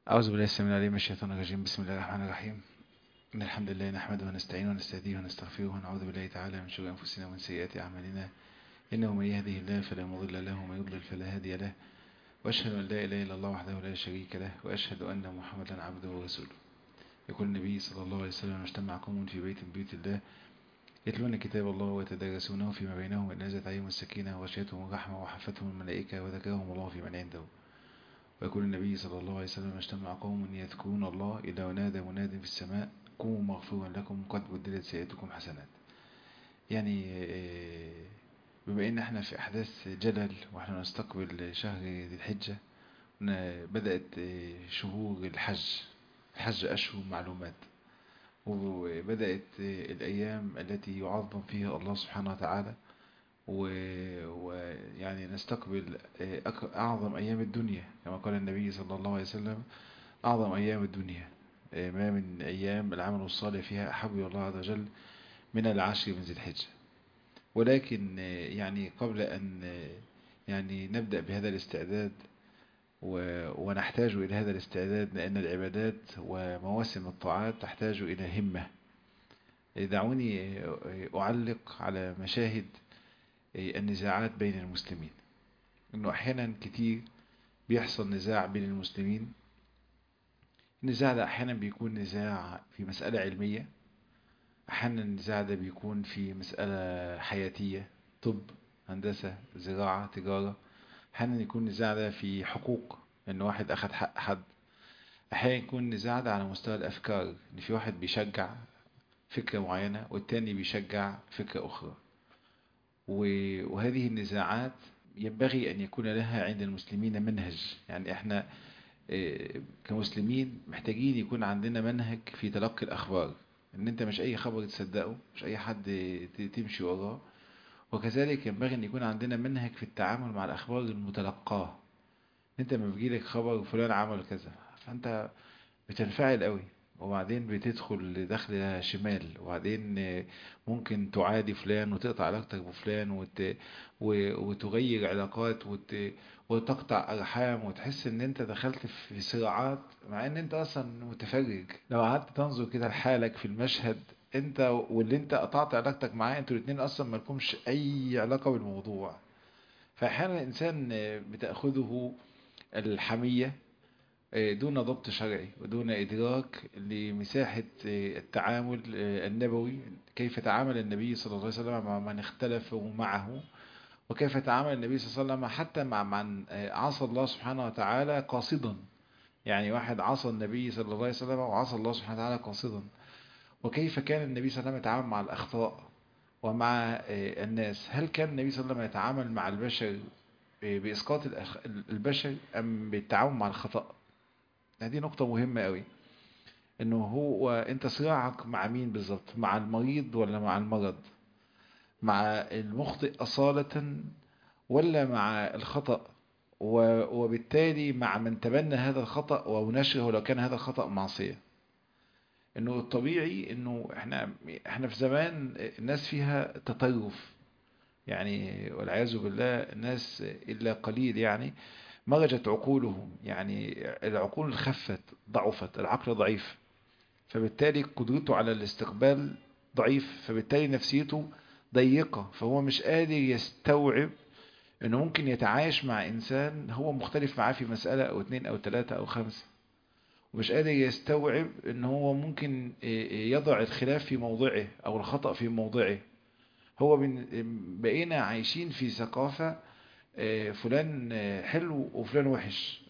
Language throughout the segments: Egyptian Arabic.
أعوذ بالله السميع العليم من الشيطان الرجيم بسم الله الرحمن الرحيم إن الحمد لله نحمده ونستعينه ونستهديه ونستغفره ونعوذ بالله تعالى من شرور أنفسنا ومن سيئات أعمالنا إنه من يهده الله فلا مضل له ومن يضلل فلا هادي له وأشهد أن لا إله إلا الله وحده لا شريك له وأشهد أن محمدا عبده ورسوله يقول النبي صلى الله عليه وسلم اجتمع قوم في بيت من بيوت الله يتلون كتاب الله ويتدارسونه فيما بينهم ونزلت عليهم السكينة وغشيتهم الرحمة وحفتهم الملائكة وذكرهم الله في من عنده ويقول النبي صلى الله عليه وسلم اجتمع قوم يذكرون الله إذا ونادى مناد في السماء قوموا مغفورا لكم قد بدلت سيئتكم حسنات يعني بما ان احنا في احداث جلل واحنا نستقبل شهر ذي الحجة بدأت شهور الحج الحج اشهر معلومات وبدأت الايام التي يعظم فيها الله سبحانه وتعالى ويعني نستقبل أعظم أيام الدنيا كما قال النبي صلى الله عليه وسلم أعظم أيام الدنيا ما من أيام العمل الصالح فيها أحب إلى الله عز وجل من العشر من ذي الحجة ولكن يعني قبل أن يعني نبدأ بهذا الاستعداد ونحتاج إلى هذا الاستعداد لأن العبادات ومواسم الطاعات تحتاج إلى همة دعوني أعلق على مشاهد النزاعات بين المسلمين انه احيانا كتير بيحصل نزاع بين المسلمين النزاع ده احيانا بيكون نزاع في مسألة علمية احيانا النزاع ده بيكون في مسألة حياتية طب هندسة زراعة تجارة احيانا يكون النزاع ده في حقوق ان واحد اخد حق حد احيانا يكون النزاع ده على مستوى الافكار ان في واحد بيشجع فكرة معينة والتاني بيشجع فكرة اخرى وهذه النزاعات ينبغي أن يكون لها عند المسلمين منهج يعني احنا كمسلمين محتاجين يكون عندنا منهج في تلقي الأخبار ان انت مش اي خبر تصدقه مش اي حد تمشي وراه وكذلك ينبغي ان يكون عندنا منهج في التعامل مع الأخبار المتلقاة انت لما بيجيلك خبر فلان عمل كذا فانت بتنفعل قوي وبعدين بتدخل دخل شمال وبعدين ممكن تعادي فلان وتقطع علاقتك بفلان وت... وتغير علاقات وت... وتقطع أرحام وتحس ان انت دخلت في صراعات مع ان انت اصلا متفرج لو قعدت تنظر كده لحالك في المشهد انت واللي انت قطعت علاقتك معاه انتوا الاثنين اصلا ما لكمش اي علاقة بالموضوع فاحيانا الانسان بتأخذه الحمية دون ضبط شرعي ودون إدراك لمساحة التعامل النبوي كيف تعامل النبي صلى الله عليه وسلم مع من اختلفوا معه وكيف تعامل النبي صلى الله عليه وسلم حتى مع من عصى الله سبحانه وتعالى قاصدا يعني واحد عصى النبي صلى الله عليه وسلم وعصى الله سبحانه وتعالى قاصدا وكيف كان النبي صلى الله عليه وسلم يتعامل مع الأخطاء ومع الناس هل كان النبي صلى الله عليه وسلم يتعامل مع البشر بإسقاط البشر أم بالتعامل مع الخطأ هذه نقطة مهمة قوي انه هو انت صراعك مع مين بالظبط مع المريض ولا مع المرض مع المخطئ أصالة ولا مع الخطأ وبالتالي مع من تبنى هذا الخطأ ونشره لو كان هذا الخطأ معصية انه الطبيعي انه احنا احنا في زمان الناس فيها تطرف يعني والعياذ بالله الناس الا قليل يعني مرجت عقولهم يعني العقول خفت ضعفت العقل ضعيف فبالتالي قدرته على الاستقبال ضعيف فبالتالي نفسيته ضيقة فهو مش قادر يستوعب انه ممكن يتعايش مع انسان هو مختلف معاه في مسألة او اتنين او تلاتة او خمسة ومش قادر يستوعب ان هو ممكن يضع الخلاف في موضعه او الخطأ في موضعه هو بقينا عايشين في ثقافة فلان حلو وفلان وحش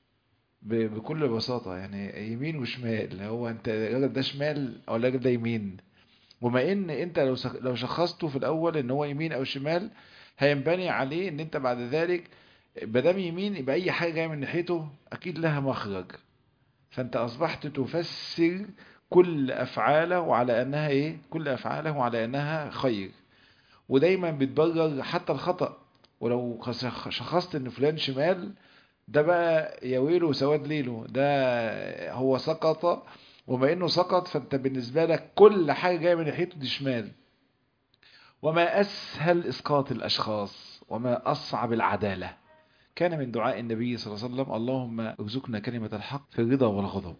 بكل بساطة يعني يمين وشمال هو انت الراجل ده شمال او الراجل ده يمين وما ان انت لو لو شخصته في الاول ان هو يمين او شمال هينبني عليه ان انت بعد ذلك بدام يمين يبقى اي حاجة جاية من ناحيته اكيد لها مخرج فانت اصبحت تفسر كل افعاله على انها ايه كل افعاله على انها خير ودايما بتبرر حتى الخطأ ولو شخصت ان فلان شمال ده بقى يا ويله وسواد ليله ده هو سقط وما انه سقط فانت بالنسبة لك كل حاجة جاية من ناحيته دي شمال وما اسهل اسقاط الاشخاص وما اصعب العدالة كان من دعاء النبي صلى الله عليه وسلم اللهم ارزقنا كلمة الحق في الرضا والغضب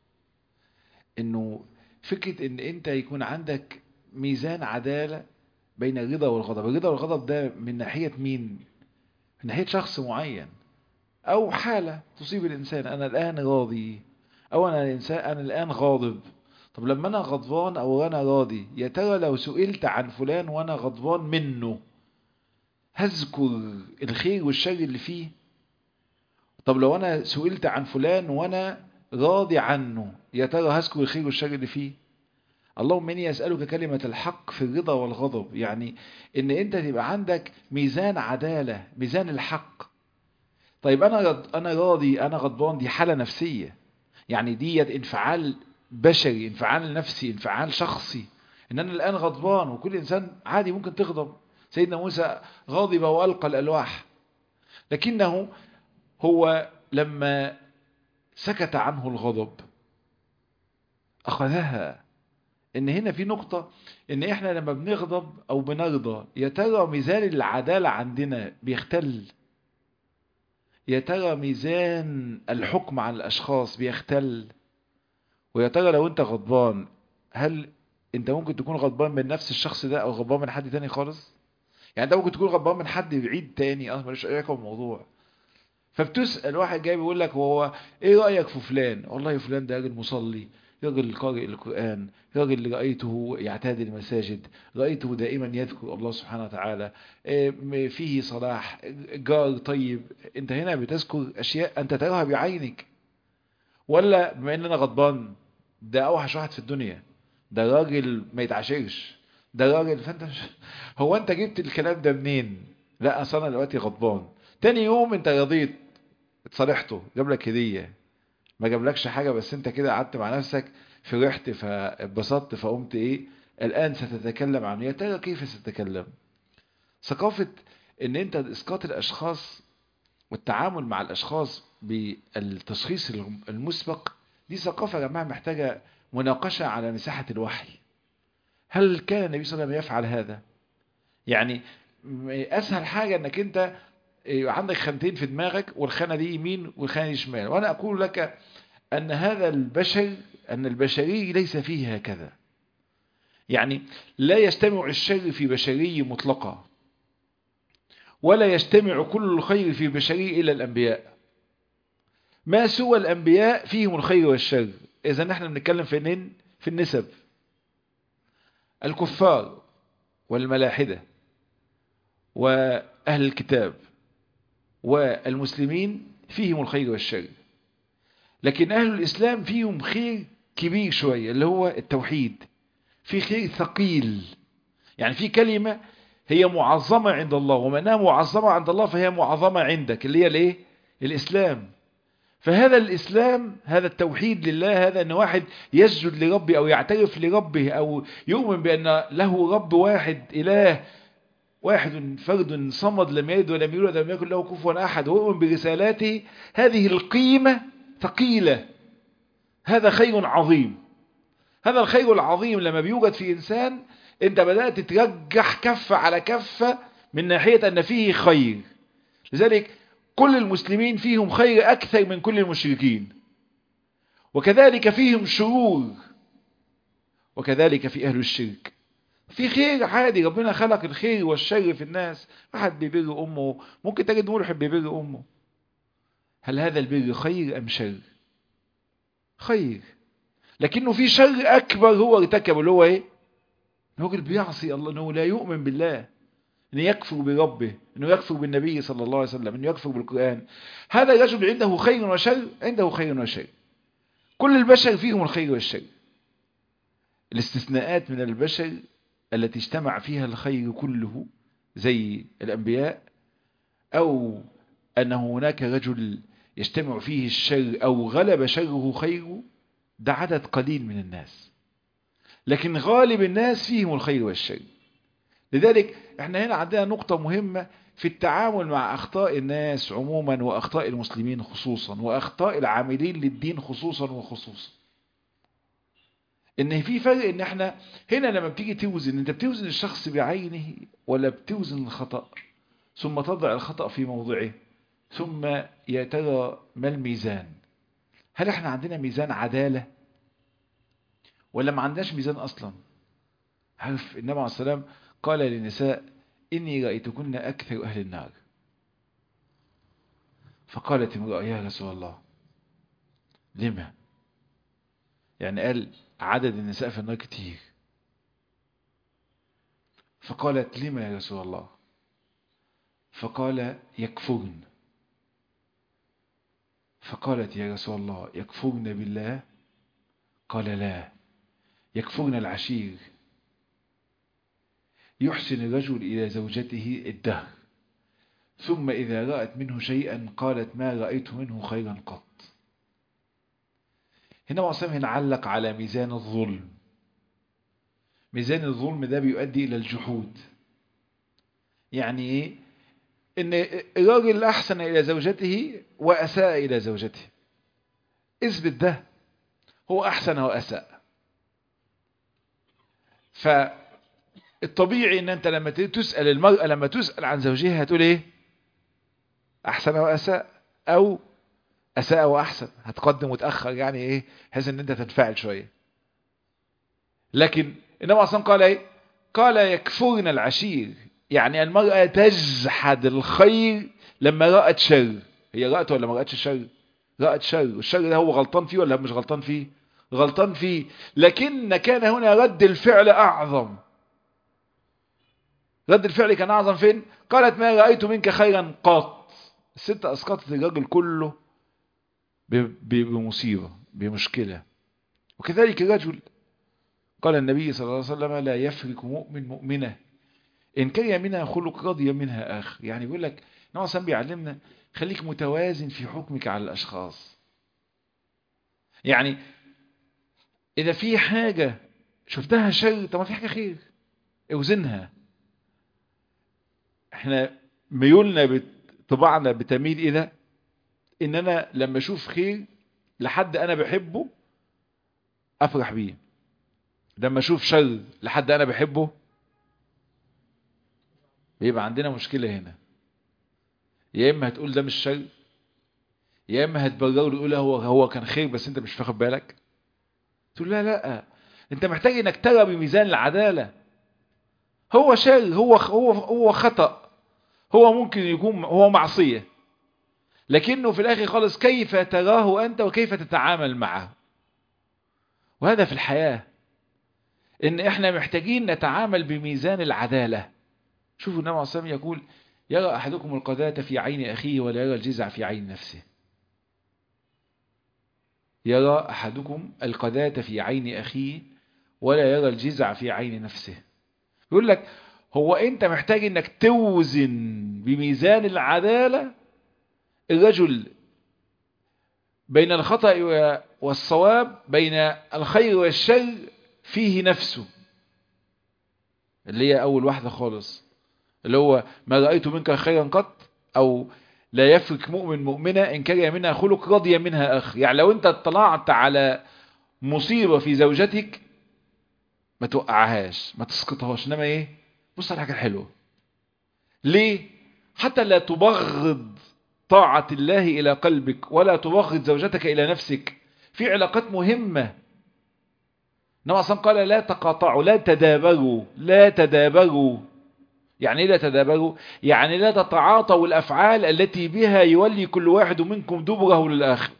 انه فكرة ان انت يكون عندك ميزان عدالة بين الرضا والغضب الرضا والغضب ده من ناحية مين من ناحية شخص معين او حالة تصيب الانسان انا الان راضي او انا الانسان انا الان غاضب طب لما انا غضبان او انا راضي يا ترى لو سئلت عن فلان وانا غضبان منه هذكر الخير والشر اللي فيه طب لو انا سئلت عن فلان وانا راضي عنه يا ترى هذكر الخير والشر اللي فيه اللهم اني اسالك كلمه الحق في الرضا والغضب يعني ان انت تبقى عندك ميزان عداله ميزان الحق طيب انا انا راضي انا غضبان دي حاله نفسيه يعني ديت انفعال بشري انفعال نفسي انفعال شخصي ان انا الان غضبان وكل انسان عادي ممكن تغضب سيدنا موسى غاضب والقى الالواح لكنه هو لما سكت عنه الغضب اخذها ان هنا في نقطة ان احنا لما بنغضب او بنرضى يا ترى ميزان العدالة عندنا بيختل يا ترى ميزان الحكم على الاشخاص بيختل ويا ترى لو انت غضبان هل انت ممكن تكون غضبان من نفس الشخص ده او غضبان من حد تاني خالص يعني انت ممكن تكون غضبان من حد بعيد تاني اصلا ملوش علاقه بالموضوع فبتسال واحد جاي بيقول لك هو ايه رايك في فلان والله فلان ده راجل مصلي راجل قارئ القرآن راجل رأيته يعتاد المساجد رأيته دائما يذكر الله سبحانه وتعالى فيه صلاح جار طيب انت هنا بتذكر أشياء أنت تراها بعينك ولا بما ان انا غضبان ده اوحش واحد في الدنيا ده راجل ما يتعاشرش ده راجل فانت مش هو انت جبت الكلام ده منين لا اصل انا دلوقتي غضبان تاني يوم انت رضيت اتصالحته جاب لك هديه ما جابلكش حاجه بس انت كده قعدت مع نفسك فرحت فاتبسطت فقمت ايه الان ستتكلم عن يا ترى كيف ستتكلم ثقافه ان انت اسقاط الاشخاص والتعامل مع الاشخاص بالتشخيص المسبق دي ثقافه يا جماعه محتاجه مناقشه على مساحه الوحي هل كان النبي صلى الله عليه وسلم يفعل هذا يعني اسهل حاجه انك انت عندك خانتين في دماغك والخانه دي يمين والخانه دي شمال وانا اقول لك ان هذا البشر ان البشري ليس فيه هكذا يعني لا يجتمع الشر في بشري مطلقه ولا يجتمع كل الخير في بشري الا الانبياء ما سوى الانبياء فيهم الخير والشر اذا نحن بنتكلم في في النسب الكفار والملاحده واهل الكتاب والمسلمين فيهم الخير والشر لكن أهل الإسلام فيهم خير كبير شوية اللي هو التوحيد في خير ثقيل يعني في كلمة هي معظمة عند الله وما انها معظمة عند الله فهي معظمة عندك اللي هي الايه الإسلام فهذا الإسلام هذا التوحيد لله هذا أن واحد يسجد لربه أو يعترف لربه أو يؤمن بأن له رب واحد إله واحد فرد صمد لم يلد ولم يولد ولم يكن له كفوا احد ويؤمن برسالاته هذه القيمة ثقيلة هذا خير عظيم هذا الخير العظيم لما بيوجد في انسان انت بدأت ترجح كفة على كفة من ناحية ان فيه خير لذلك كل المسلمين فيهم خير اكثر من كل المشركين وكذلك فيهم شرور وكذلك في اهل الشرك في خير عادي ربنا خلق الخير والشر في الناس واحد بيبر امه ممكن تجد ملحد بيبر امه هل هذا البر خير ام شر خير لكنه في شر اكبر هو ارتكبه اللي هو ايه الراجل بيعصي الله انه لا يؤمن بالله انه يكفر بربه انه يكفر بالنبي صلى الله عليه وسلم انه يكفر بالقران هذا الرجل عنده خير وشر عنده خير وشر كل البشر فيهم الخير والشر الاستثناءات من البشر التي اجتمع فيها الخير كله زي الأنبياء أو أن هناك رجل يجتمع فيه الشر أو غلب شره خيره ده عدد قليل من الناس لكن غالب الناس فيهم الخير والشر لذلك احنا هنا عندنا نقطة مهمة في التعامل مع أخطاء الناس عموما وأخطاء المسلمين خصوصا وأخطاء العاملين للدين خصوصا وخصوصا ان في فرق ان احنا هنا لما بتيجي توزن انت بتوزن الشخص بعينه ولا بتوزن الخطأ ثم تضع الخطأ في موضعه ثم يا ترى ما الميزان هل احنا عندنا ميزان عدالة ولا ما عندناش ميزان اصلا عارف النبي عليه السلام قال للنساء اني رأيتكن اكثر اهل النار فقالت امرأة يا رسول الله لما يعني قال عدد النساء في النار كتير فقالت لما يا رسول الله فقال يكفرن فقالت يا رسول الله يكفرن بالله قال لا يكفرن العشير يحسن الرجل إلى زوجته الدهر ثم إذا رأت منه شيئا قالت ما رأيت منه خيرا قط هنا معصم هنا علق على ميزان الظلم ميزان الظلم ده بيؤدي إلى الجحود يعني إيه إن الراجل أحسن إلى زوجته وأساء إلى زوجته اثبت ده هو أحسن وأساء فالطبيعي إن أنت لما تسأل المرأة لما تسأل عن زوجها هتقول إيه أحسن وأساء أو أساء وأحسن هتقدم وتأخر يعني إيه بحيث إن أنت تنفعل شوية لكن إنما أصلا قال إيه قال يكفرن العشير يعني المرأة تجحد الخير لما رأت شر هي رأت ولا ما رأتش شر رأت شر والشر ده هو غلطان فيه ولا مش غلطان فيه غلطان فيه لكن كان هنا رد الفعل أعظم رد الفعل كان أعظم فين قالت ما رأيت منك خيرا قط الست أسقطت الرجل كله بمصيبة بمشكلة وكذلك الرجل قال النبي صلى الله عليه وسلم لا يفرق مؤمن مؤمنة إن كره منها خلق رضي منها آخر يعني بيقول لك نوع سام بيعلمنا خليك متوازن في حكمك على الأشخاص يعني إذا في حاجة شفتها شر طب ما في حاجة خير اوزنها احنا ميولنا طبعنا بتميل إلى إن أنا لما أشوف خير لحد أنا بحبه أفرح بيه لما أشوف شر لحد أنا بحبه بيبقى عندنا مشكلة هنا يا إما هتقول ده مش شر يا إما هتبرر وتقول هو هو كان خير بس أنت مش واخد بالك تقول لا لا أنت محتاج إنك ترى بميزان العدالة هو شر هو هو هو خطأ هو ممكن يكون هو معصية لكنه في الآخر خالص كيف تراه أنت وكيف تتعامل معه وهذا في الحياة إن إحنا محتاجين نتعامل بميزان العدالة شوفوا النبي عليه الصلاة والسلام يقول يرى أحدكم القذاة في عين أخيه ولا يرى الجزع في عين نفسه يرى أحدكم القذاة في عين أخيه ولا يرى الجزع في عين نفسه يقول لك هو أنت محتاج أنك توزن بميزان العدالة الرجل بين الخطأ والصواب بين الخير والشر فيه نفسه اللي هي أول واحدة خالص اللي هو ما رأيت منك خيرا قط أو لا يفرك مؤمن مؤمنة إن كره منها خلق رضي منها أخ يعني لو أنت اطلعت على مصيبة في زوجتك ما توقعهاش ما تسقطهاش إنما إيه بص على حاجة حلوة ليه حتى لا تبغض طاعة الله إلى قلبك ولا تبغض زوجتك إلى نفسك في علاقات مهمة إنما أصلا قال لا تقاطعوا لا تدابروا لا تدابروا يعني لا تدابروا يعني لا تتعاطوا الأفعال التي بها يولي كل واحد منكم دبره للآخر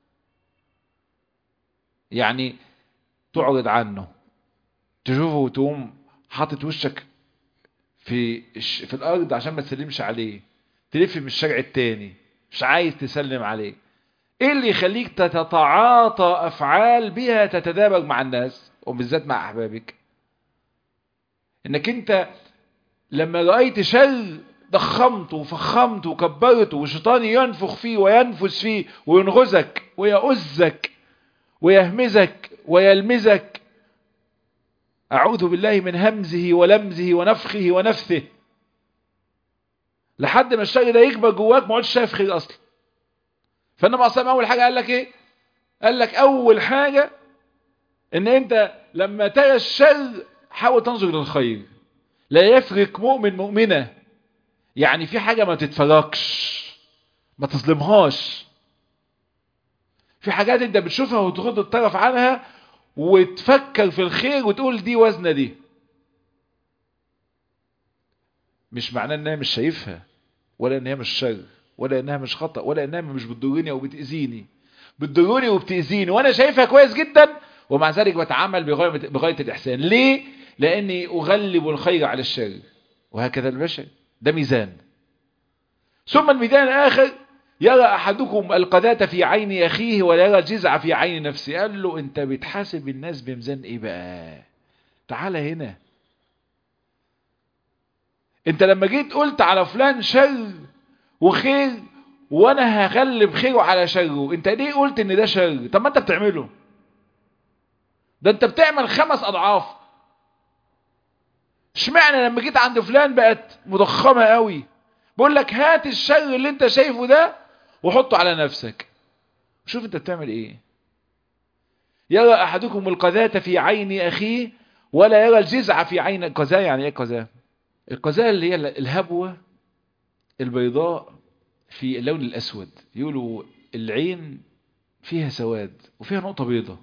يعني تعرض عنه تشوفه وتقوم حاطط وشك في في الأرض عشان ما تسلمش عليه تلف من الشارع التاني مش عايز تسلم عليه ايه اللي يخليك تتعاطى افعال بها تتدابر مع الناس وبالذات مع احبابك انك انت لما رأيت شر ضخمته وفخمته وكبرته والشيطان ينفخ فيه وينفس فيه وينغزك ويؤزك ويهمزك ويلمزك أعوذ بالله من همزه ولمزه ونفخه ونفثه لحد ما الشر ده يكبر جواك ما عدتش شايف خير اصلا فانما اصلا اول حاجه قال لك ايه قال لك اول حاجه ان انت لما ترى الشر حاول تنظر للخير لا يفرق مؤمن مؤمنه يعني في حاجه ما تتفرقش ما تظلمهاش في حاجات انت بتشوفها وتغض الطرف عنها وتفكر في الخير وتقول دي وزنة دي مش معناه انها مش شايفها ولا انها مش شر ولا انها مش خطأ ولا انها مش بتضرني او بتأذيني بتضرني وبتأذيني وانا شايفها كويس جدا ومع ذلك بتعامل بغاية, بغاية الإحسان ليه؟ لأني أغلب الخير على الشر وهكذا البشر ده ميزان ثم الميزان الآخر يرى أحدكم القذاة في عين أخيه ولا يرى الجزع في عين نفسه قال له أنت بتحاسب الناس بميزان إيه بقى تعال هنا أنت لما جيت قلت على فلان شر وخير وأنا هغلب خيره على شره أنت ليه قلت إن ده شر طب ما أنت بتعمله ده أنت بتعمل خمس أضعاف اشمعنى لما جيت عند فلان بقت مضخمة قوي بقول لك هات الشر اللي انت شايفه ده وحطه على نفسك شوف انت بتعمل ايه يرى احدكم القذاة في عين اخيه ولا يرى الجزع في عين القذاة يعني ايه قذاة القذاة اللي هي الهبوة البيضاء في اللون الاسود يقولوا العين فيها سواد وفيها نقطة بيضاء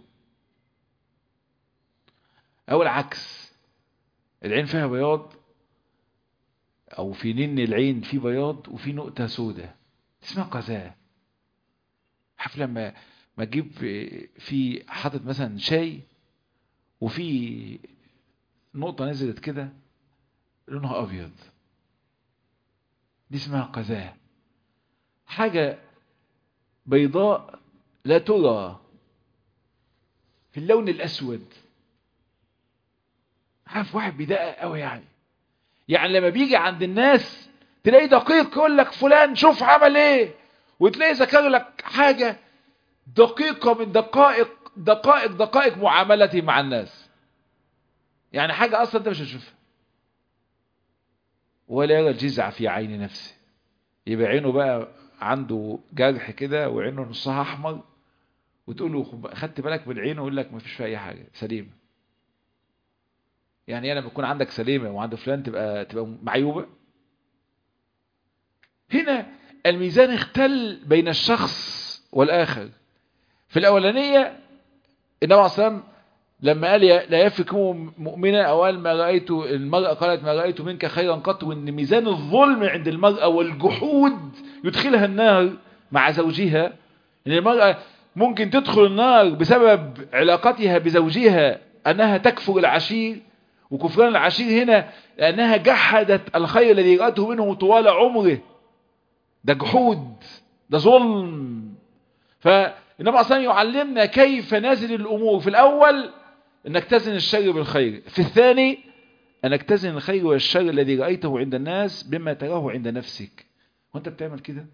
او العكس العين فيها بياض او في نن العين في بياض وفي نقطة سوداء اسمها قذاة عارف لما ما تجيب في حاطط مثلا شاي وفي نقطة نزلت كده لونها ابيض دي اسمها قذاة حاجة بيضاء لا ترى في اللون الاسود عارف واحد بيدقق قوي يعني يعني لما بيجي عند الناس تلاقي دقيق يقول لك فلان شوف عمل ايه وتلاقي ذكر لك حاجة دقيقة من دقائق دقائق دقائق معاملتي مع الناس يعني حاجة اصلا انت مش هتشوفها ولا يرى الجزع في عين نفسه يبقى عينه بقى عنده جرح كده وعينه نصها احمر وتقول له خدت بالك من عينه يقول لك ما فيش فيها اي حاجة سليمه يعني انا بكون عندك سليمة وعند فلان تبقى تبقى معيوبة هنا الميزان اختل بين الشخص والآخر في الأولانية النبي عليه الصلاة لما قال لا يفكم مؤمنة أو قال ما رأيت المرأة قالت ما رأيت منك خيرا قط وإن ميزان الظلم عند المرأة والجحود يدخلها النار مع زوجها إن المرأة ممكن تدخل النار بسبب علاقتها بزوجها أنها تكفر العشير وكفران العشير هنا لأنها جحدت الخير الذي رأته منه طوال عمره ده جحود ده ظلم فالنبي أصلا يعلمنا كيف نزل الأمور في الأول أنك تزن الشر بالخير في الثاني أنك تزن الخير والشر الذي رأيته عند الناس بما تراه عند نفسك وانت بتعمل كده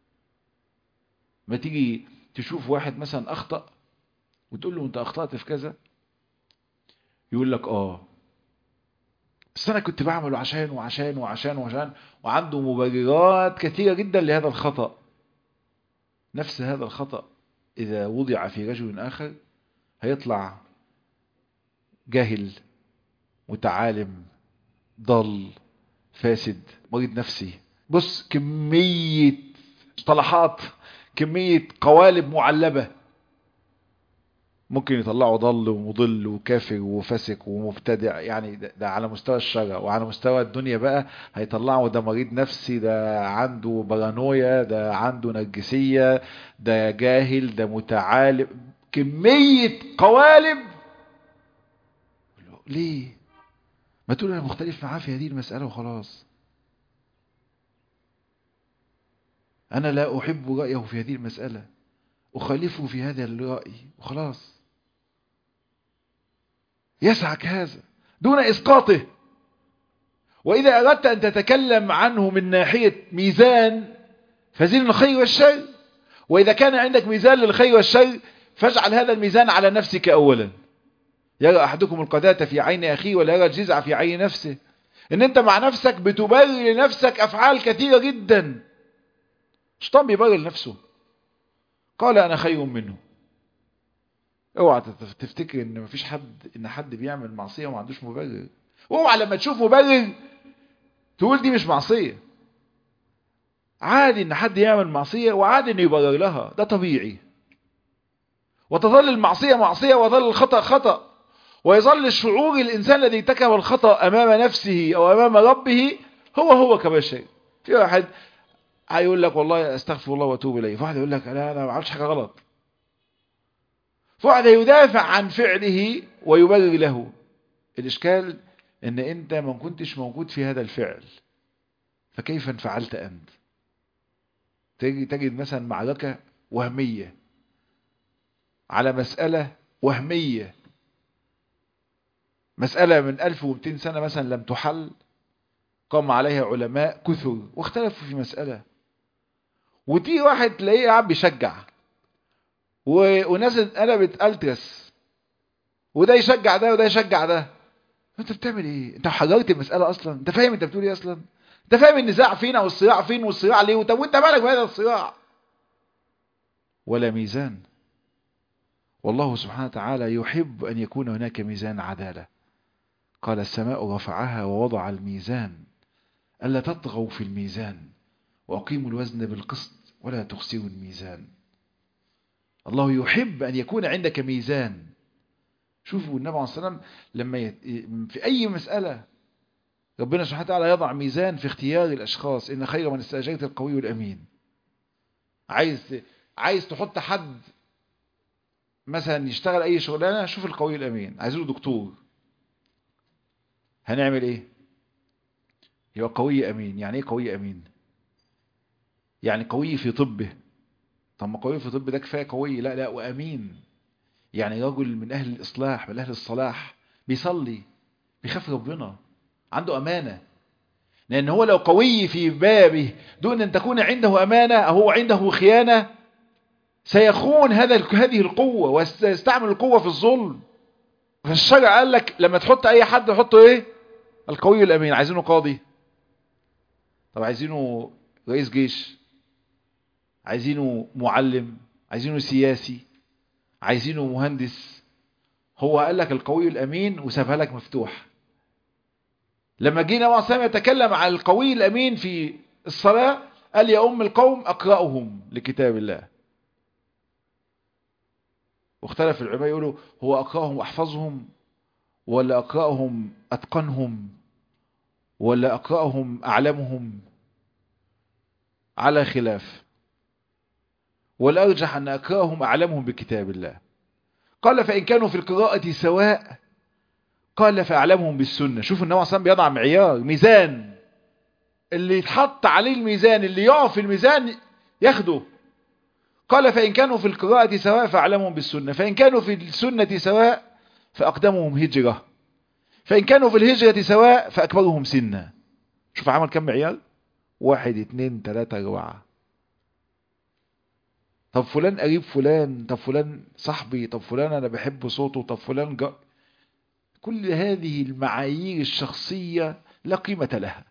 ما تيجي تشوف واحد مثلا أخطأ وتقول له انت أخطأت في كذا يقول لك آه بس انا كنت بعمله عشان وعشان وعشان وعشان وعنده مبررات كثيرة جدا لهذا الخطأ نفس هذا الخطأ اذا وضع في رجل اخر هيطلع جاهل متعالم ضل فاسد مريض نفسي بص كمية مصطلحات كمية قوالب معلبة ممكن يطلعوا ضل ومضل وكافر وفاسق ومبتدع يعني ده, ده على مستوى الشرع وعلى مستوى الدنيا بقى هيطلعوا ده مريض نفسي ده عنده بارانويا ده عنده نرجسية ده جاهل ده متعالم كمية قوالب ليه ما تقول انا مختلف معاه في هذه المسألة وخلاص انا لا احب رأيه في هذه المسألة اخالفه في هذا الرأي وخلاص يسعك هذا دون إسقاطه وإذا أردت أن تتكلم عنه من ناحية ميزان فزين الخير والشر وإذا كان عندك ميزان للخير والشر فاجعل هذا الميزان على نفسك أولا يرى أحدكم القذاة في عين أخيه ولا يرى الجزع في عين نفسه إن أنت مع نفسك بتبرر لنفسك أفعال كثيرة جدا شيطان بيبرر نفسه قال أنا خير منه اوعى تفتكر ان مفيش حد ان حد بيعمل معصيه وما عندوش مبرر اوعى لما تشوف مبرر تقول دي مش معصيه عادي ان حد يعمل معصية وعادي انه يبرر لها ده طبيعي وتظل المعصية معصية وظل الخطأ خطأ ويظل شعور الإنسان الذي ارتكب الخطأ أمام نفسه أو أمام ربه هو هو كبشر في واحد هيقول لك والله استغفر الله واتوب اليه في واحد يقول لك لا انا ما عملتش حاجه غلط في واحد يدافع عن فعله ويبرر له الاشكال ان انت ما كنتش موجود في هذا الفعل فكيف انفعلت انت تجي تجد مثلا معركه وهميه على مساله وهميه مساله من 1200 سنه مثلا لم تحل قام عليها علماء كثر واختلفوا في مسألة وتيجي واحد تلاقيه قاعد بيشجع و... وناس قلبت الترس وده يشجع ده وده يشجع ده انت بتعمل ايه انت حجرت المسألة اصلا انت فاهم انت بتقول ايه اصلا انت فاهم النزاع فين او الصراع فين والصراع ليه طب وانت مالك بهذا الصراع ولا ميزان والله سبحانه وتعالى يحب ان يكون هناك ميزان عدالة قال السماء رفعها ووضع الميزان ألا تطغوا في الميزان وأقيموا الوزن بالقسط ولا تخسروا الميزان الله يحب أن يكون عندك ميزان شوفوا النبي عليه الصلاة والسلام لما يت... في أي مسألة ربنا سبحانه وتعالى يضع ميزان في اختيار الأشخاص إن خير من استأجرت القوي الأمين عايز عايز تحط حد مثلا يشتغل أي شغلانة شوف القوي الأمين عايزينه دكتور هنعمل ايه يبقى قوي امين يعني ايه قوي امين يعني قوي في طبه طب ما قوي في طب ده كفايه قوي لا لا وامين يعني رجل من اهل الاصلاح من اهل الصلاح بيصلي بيخاف ربنا عنده امانه لان هو لو قوي في بابه دون ان تكون عنده امانه او هو عنده خيانه سيخون هذا هذه القوه ويستعمل القوه في الظلم فالشرع قال لك لما تحط اي حد حطه ايه القوي الامين عايزينه قاضي طب عايزينه رئيس جيش عايزينه معلم عايزينه سياسي عايزينه مهندس هو قال لك القوي الامين وسابها لك مفتوح لما جينا مع سامي يتكلم عن القوي الامين في الصلاة قال يا ام القوم اقرأهم لكتاب الله واختلف العلماء يقولوا هو أقرأهم وأحفظهم ولا أقرأهم أتقنهم ولا أقرأهم أعلمهم على خلاف والأرجح أن أقرأهم أعلمهم بكتاب الله قال فإن كانوا في القراءة سواء قال فأعلمهم بالسنة شوفوا النبي صلى بيضع معيار ميزان اللي يتحط عليه الميزان اللي يقف في الميزان ياخده قال فإن كانوا في القراءة سواء فأعلمهم بالسنة فإن كانوا في السنة سواء فأقدمهم هجرة فإن كانوا في الهجرة سواء فأكبرهم سنا شوف عمل كم معيار واحد اتنين تلاتة أربعة طب فلان قريب فلان طب فلان صاحبي طب فلان أنا بحب صوته طب فلان جا كل هذه المعايير الشخصية لا قيمة لها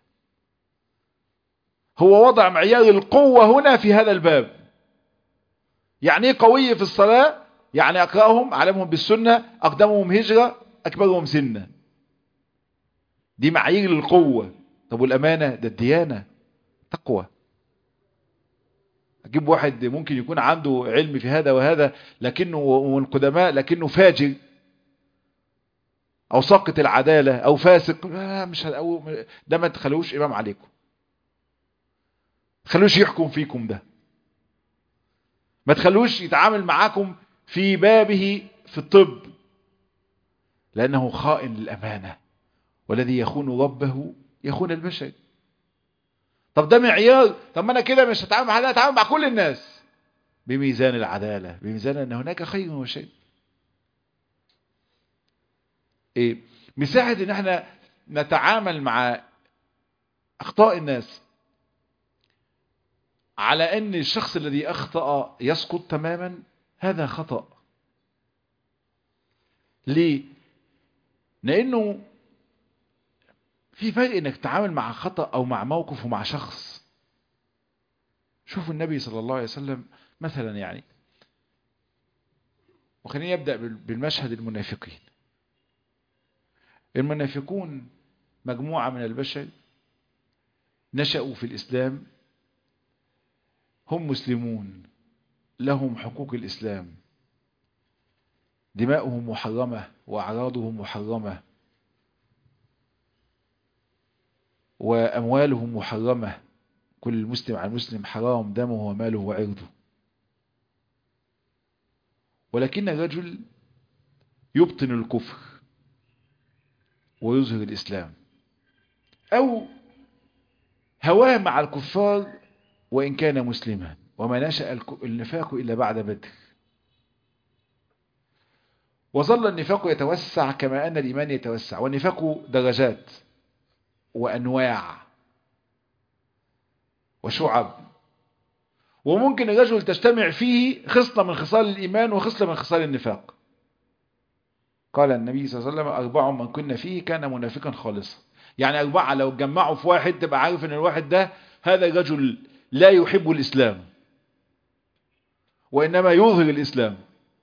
هو وضع معيار القوة هنا في هذا الباب يعني ايه قوي في الصلاة يعني اقرأهم علمهم بالسنة اقدمهم هجرة اكبرهم سنة دي معايير للقوة طب والامانة ده الديانة تقوى اجيب واحد ممكن يكون عنده علم في هذا وهذا لكنه من قدماء لكنه فاجر او ساقط العدالة او فاسق مش ده ما تخلوش امام عليكم خلوش يحكم فيكم ده ما تخلوش يتعامل معاكم في بابه في الطب لأنه خائن للأمانة والذي يخون ربه يخون البشر طب ده معيار طب ما أنا كده مش هتعامل مع حد هتعامل مع كل الناس بميزان العدالة بميزان أن هناك خير وشيء إيه مساحة أن احنا نتعامل مع أخطاء الناس على ان الشخص الذي اخطأ يسقط تماما هذا خطأ ليه لانه في فرق انك تتعامل مع خطأ او مع موقف ومع شخص شوفوا النبي صلى الله عليه وسلم مثلا يعني وخلينا يبدأ بالمشهد المنافقين المنافقون مجموعة من البشر نشأوا في الإسلام هم مسلمون لهم حقوق الإسلام دماؤهم محرمة وأعراضهم محرمة وأموالهم محرمة كل مسلم على المسلم حرام دمه وماله وعرضه ولكن الرجل يبطن الكفر ويظهر الإسلام أو هواه مع الكفار وإن كان مسلما وما نشأ النفاق إلا بعد بدر وظل النفاق يتوسع كما أن الإيمان يتوسع والنفاق درجات وأنواع وشعب وممكن الرجل تجتمع فيه خصلة من خصال الإيمان وخصلة من خصال النفاق قال النبي صلى الله عليه وسلم أربع من كنا فيه كان منافقا خالصا يعني أربعة لو اتجمعوا في واحد تبقى عارف أن الواحد ده هذا الرجل لا يحب الإسلام وإنما يظهر الإسلام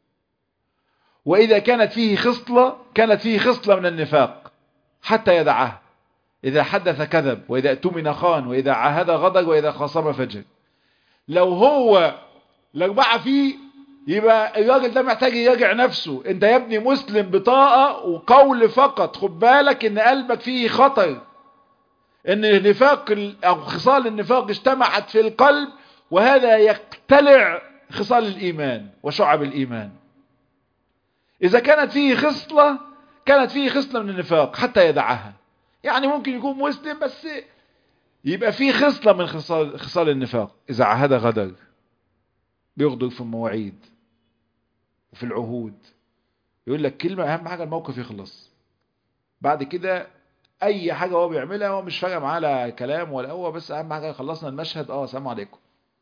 وإذا كانت فيه خصلة كانت فيه خصلة من النفاق حتى يدعها إذا حدث كذب وإذا اؤتمن خان وإذا عاهد غدر وإذا خاصم فجر لو هو الأربعة فيه يبقى الراجل ده محتاج يراجع نفسه انت يا ابني مسلم بطاقة وقول فقط خد بالك ان قلبك فيه خطر ان النفاق او خصال النفاق اجتمعت في القلب وهذا يقتلع خصال الايمان وشعب الايمان اذا كانت فيه خصلة كانت فيه خصلة من النفاق حتى يدعها يعني ممكن يكون مسلم بس يبقى فيه خصلة من خصال, خصال النفاق اذا عهد غدر بيغدر في المواعيد وفي العهود يقول لك كلمة اهم حاجة الموقف يخلص بعد كده اي حاجة هو بيعملها هو مش فارق معاه لا كلام ولا هو بس اهم حاجة خلصنا المشهد اه سلام عليكم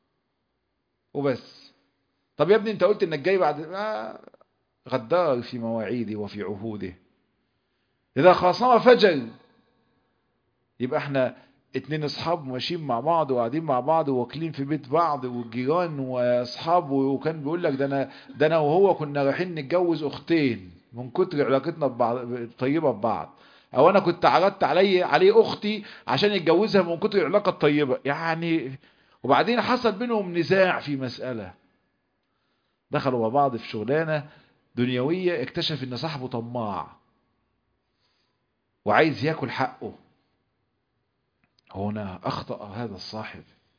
وبس طب يا ابني انت قلت انك جاي بعد آه غدار في مواعيده وفي عهوده اذا خاصم فجر يبقى احنا اتنين اصحاب ماشيين مع بعض وقاعدين مع بعض واكلين في بيت بعض والجيران واصحاب وكان بيقول لك ده انا ده انا وهو كنا رايحين نتجوز اختين من كتر علاقتنا ببعض طيبه ببعض او انا كنت عرضت علي عليه اختي عشان يتجوزها من كتر العلاقه الطيبه يعني وبعدين حصل بينهم نزاع في مساله دخلوا مع بعض في شغلانه دنيويه اكتشف ان صاحبه طماع وعايز ياكل حقه هنا أخطأ هذا الصاحب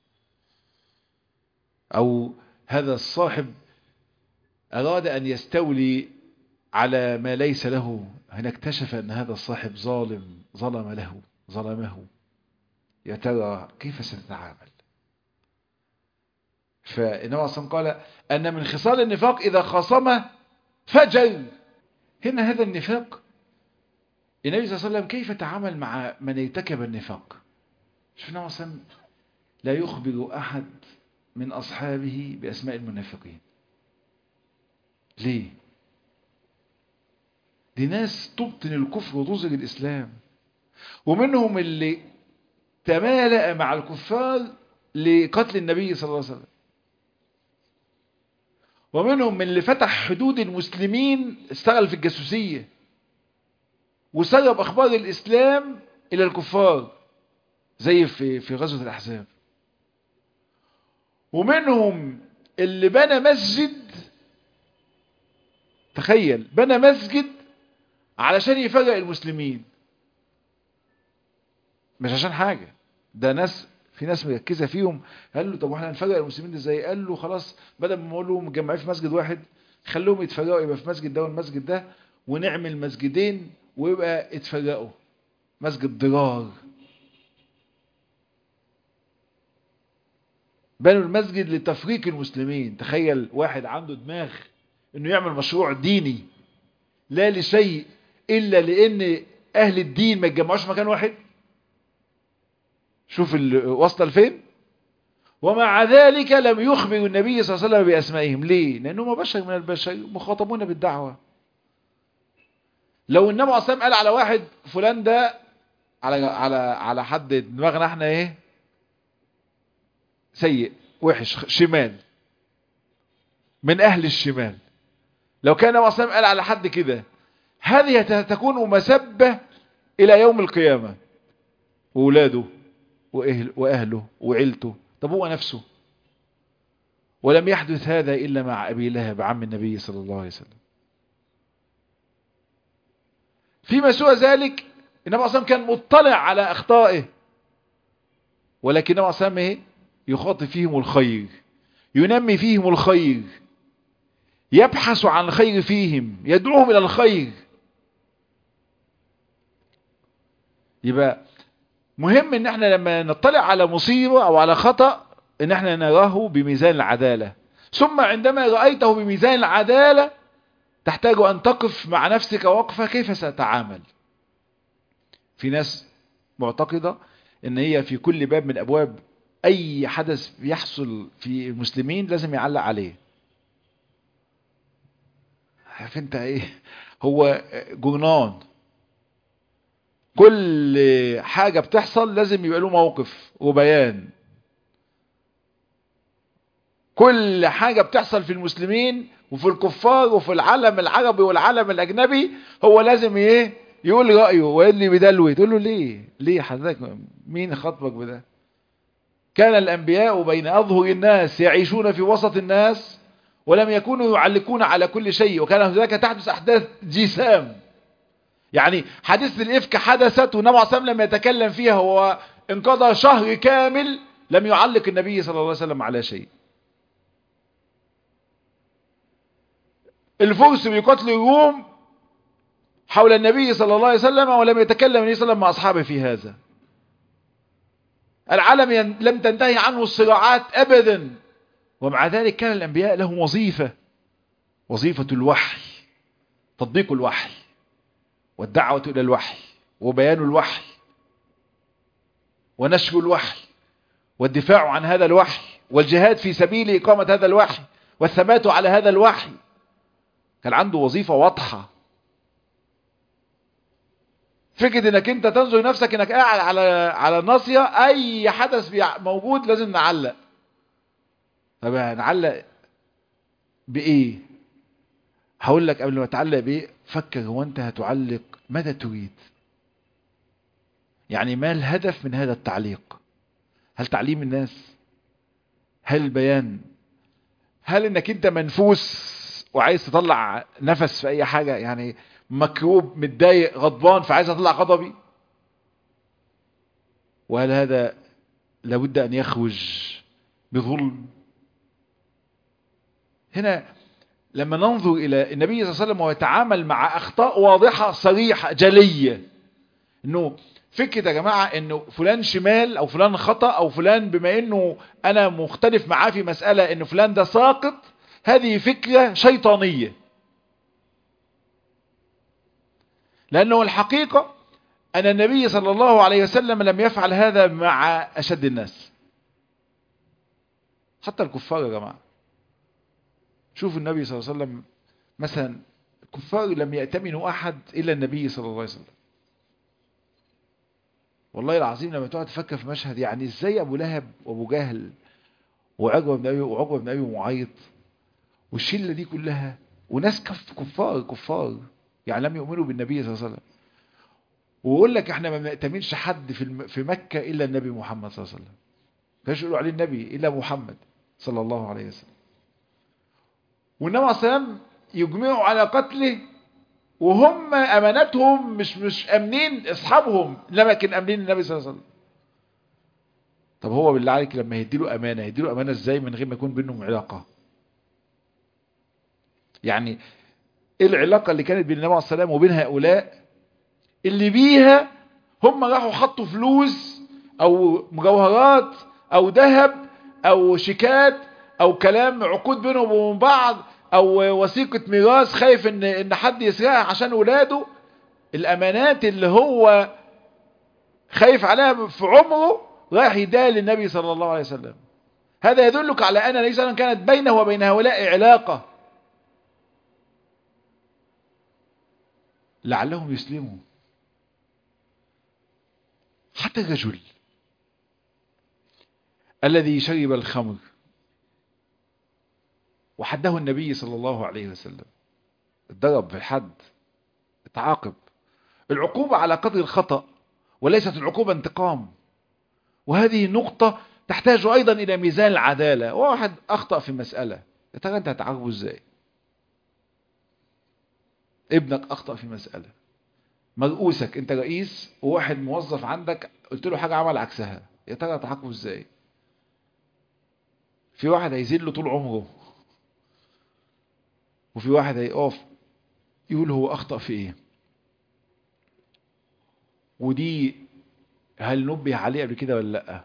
أو هذا الصاحب أراد أن يستولي على ما ليس له هنا اكتشف أن هذا الصاحب ظالم ظلم له ظلمه يا ترى كيف ستتعامل فإنما أصلا قال أن من خصال النفاق إذا خاصم فجر هنا هذا النفاق النبي صلى الله عليه وسلم كيف تعامل مع من ارتكب النفاق شفنا وسلم لا يخبر أحد من أصحابه بأسماء المنافقين ليه دي ناس تبطن الكفر وتظهر الإسلام ومنهم اللي تمالأ مع الكفار لقتل النبي صلى الله عليه وسلم ومنهم من اللي فتح حدود المسلمين اشتغل في الجاسوسية وسرب أخبار الإسلام إلى الكفار زي في في غزوة الأحزاب ومنهم اللي بنى مسجد تخيل بنى مسجد علشان يفرق المسلمين مش عشان حاجة ده ناس في ناس مركزة فيهم قال له طب واحنا هنفرق المسلمين ازاي قال له خلاص بدل ما اقول لهم مجمعين في مسجد واحد خلوهم يتفرقوا يبقى في مسجد ده والمسجد ده ونعمل مسجدين ويبقى اتفرقوا مسجد ضرار بنوا المسجد لتفريق المسلمين تخيل واحد عنده دماغ انه يعمل مشروع ديني لا لشيء الا لان اهل الدين ما يتجمعوش في مكان واحد شوف وصل لفين ومع ذلك لم يخبر النبي صلى الله عليه وسلم باسمائهم ليه لانهم بشر من البشر مخاطبون بالدعوه لو النبي صلى الله عليه وسلم قال على واحد فلان ده على على على حد دماغنا احنا ايه سيء وحش شمال من اهل الشمال لو كان النبي صلى الله عليه وسلم قال على حد كده هذه تكون مسبة الى يوم القيامة واولاده واهل واهله وعيلته طب هو نفسه ولم يحدث هذا إلا مع أبي لهب عم النبي صلى الله عليه وسلم فيما سوى ذلك النبي صلى الله عليه وسلم كان مطلع على أخطائه ولكن النبي صلى الله عليه وسلم يخاطب فيهم الخير ينمي فيهم الخير يبحث عن الخير فيهم يدعوهم إلى الخير يبقى مهم ان احنا لما نطلع على مصيبة او على خطأ ان احنا نراه بميزان العدالة ثم عندما رأيته بميزان العدالة تحتاج ان تقف مع نفسك وقفة كيف ستعامل في ناس معتقدة ان هي في كل باب من ابواب اي حدث بيحصل في المسلمين لازم يعلق عليه عارف انت ايه هو جرنان كل حاجة بتحصل لازم يبقى له موقف وبيان كل حاجة بتحصل في المسلمين وفي الكفار وفي العالم العربي والعالم الأجنبي هو لازم ايه يقول رأيه ويقول بدلوي تقول له ليه ليه حضرتك مين خطبك بده كان الأنبياء بين أظهر الناس يعيشون في وسط الناس ولم يكونوا يعلقون على كل شيء وكان هناك تحدث أحداث جسام يعني حادثة الإفك حدثت والنبي عليه وسلم لم يتكلم فيها هو انقضى شهر كامل لم يعلق النبي صلى الله عليه وسلم على شيء الفرس بيقتلوا الروم حول النبي صلى الله عليه وسلم ولم يتكلم النبي صلى الله عليه وسلم مع أصحابه في هذا العالم لم تنتهي عنه الصراعات أبدا ومع ذلك كان الأنبياء لهم وظيفة وظيفة الوحي تطبيق الوحي والدعوة إلى الوحي وبيان الوحي ونشر الوحي والدفاع عن هذا الوحي والجهاد في سبيل إقامة هذا الوحي والثبات على هذا الوحي كان عنده وظيفة واضحة فكرة انك انت تنظر نفسك انك قاعد على على الناصية اي حدث موجود لازم نعلق طب نعلق بايه هقول لك قبل ما تعلق بايه فكر هو انت هتعلق ماذا تريد يعني ما الهدف من هذا التعليق هل تعليم الناس هل البيان هل انك انت منفوس وعايز تطلع نفس في اي حاجة يعني مكروب متضايق غضبان فعايز اطلع غضبي وهل هذا لابد ان يخرج بظلم هنا لما ننظر الى النبي صلى الله عليه وسلم وهو يتعامل مع اخطاء واضحة صريحة جلية انه فكرة يا جماعة انه فلان شمال او فلان خطأ او فلان بما انه انا مختلف معاه في مسألة انه فلان ده ساقط هذه فكرة شيطانية لأنه الحقيقة أن النبي صلى الله عليه وسلم لم يفعل هذا مع أشد الناس حتى الكفار يا جماعة شوف النبي صلى الله عليه وسلم مثلا الكفار لم يأتمنوا أحد إلا النبي صلى الله عليه وسلم والله العظيم لما تقعد تفكر في مشهد يعني ازاي ابو لهب وابو جهل وعقبه بن ابي وعقبه بن ابي معيط والشله دي كلها وناس كف كفار كفار يعني لم يؤمنوا بالنبي صلى الله عليه وسلم ويقول لك احنا ما بنأتمنش حد في في مكة الا النبي محمد صلى الله عليه وسلم كانش يقولوا عليه النبي الا محمد صلى الله عليه وسلم والنبي عليه السلام يجمعوا على قتله وهم امانتهم مش مش امنين اصحابهم لكن امنين النبي صلى الله عليه وسلم طب هو بالله عليك لما يديله امانه يديله امانه ازاي من غير ما يكون بينهم علاقه يعني ايه العلاقة اللي كانت بين النبي عليه السلام وبين هؤلاء اللي بيها هم راحوا حطوا فلوس او مجوهرات او ذهب او شيكات او كلام عقود بينهم وبين بعض او وثيقة ميراث خايف ان ان حد يسرقها عشان ولاده الامانات اللي هو خايف عليها في عمره رايح يديها للنبي صلى الله عليه وسلم هذا يدلك على ان النبي صلى الله عليه وسلم كانت بينه وبين هؤلاء علاقة لعلهم يسلموا حتى الرجل الذي شرب الخمر وحده النبي صلى الله عليه وسلم اتضرب في الحد اتعاقب العقوبة على قدر الخطأ وليست العقوبة انتقام وهذه نقطة تحتاج أيضا إلى ميزان العدالة واحد أخطأ في مسألة يا ترى أنت هتعاقبه إزاي ابنك أخطأ في مسألة مرؤوسك أنت رئيس وواحد موظف عندك قلت له حاجة عمل عكسها يا ترى هتعاقبه إزاي في واحد هيذله طول عمره وفي واحد هيقف يقول هو أخطأ في إيه ودي هل نبه عليه قبل كده ولا لأ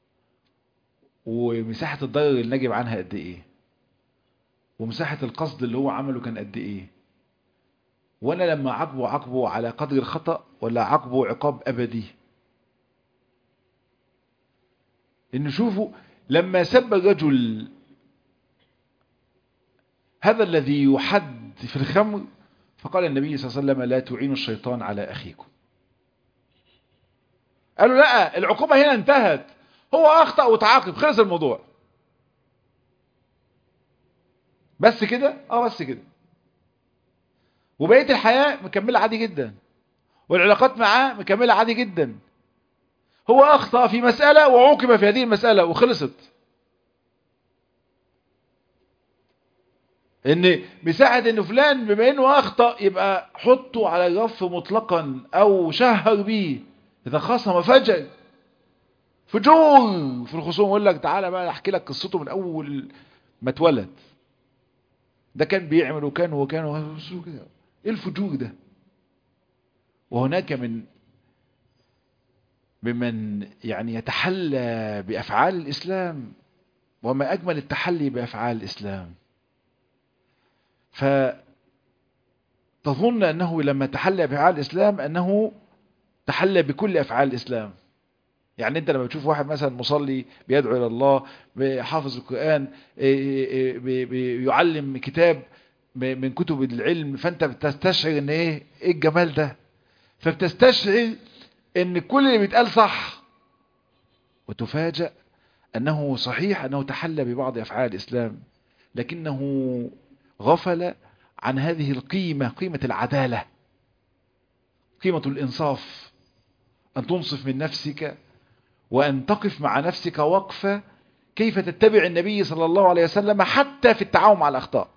ومساحة الضرر الناجم عنها قد إيه ومساحة القصد اللي هو عمله كان قد إيه وأنا لما عاقبه عاقبه على قدر الخطأ ولا عاقبه عقاب أبدي إن شوفوا لما سب الرجل هذا الذي يحد في الخمر فقال النبي صلى الله عليه وسلم لا تعينوا الشيطان على أخيكم قالوا لا العقوبة هنا انتهت هو أخطأ وتعاقب خلص الموضوع بس كده اه بس كده وبقية الحياة مكملة عادي جدا والعلاقات معاه مكملة عادي جدا هو أخطأ في مسألة وعوقب في هذه المسألة وخلصت ان مساحة ان فلان بما انه اخطأ يبقى حطه على الرف مطلقا او شهر بيه اذا خصم فجر فجور في الخصوم يقول لك تعالى بقى احكي لك قصته من اول ما اتولد ده كان بيعمل وكان وكان وكان ايه الفجور ده وهناك من ممن يعني يتحلى بافعال الاسلام وما اجمل التحلي بافعال الاسلام فتظن أنه لما تحلى بأفعال الإسلام أنه تحلى بكل أفعال الإسلام يعني أنت لما بتشوف واحد مثلا مصلي بيدعو إلى الله حافظ القرآن بيعلم كتاب من كتب العلم فأنت بتستشعر أن إيه, إيه الجمال ده فبتستشعر أن كل اللي بيتقال صح وتفاجأ أنه صحيح أنه تحلى ببعض أفعال الإسلام لكنه غفل عن هذه القيمة قيمة العدالة قيمة الإنصاف أن تنصف من نفسك وأن تقف مع نفسك وقفة كيف تتبع النبي صلى الله عليه وسلم حتى في التعاون مع الأخطاء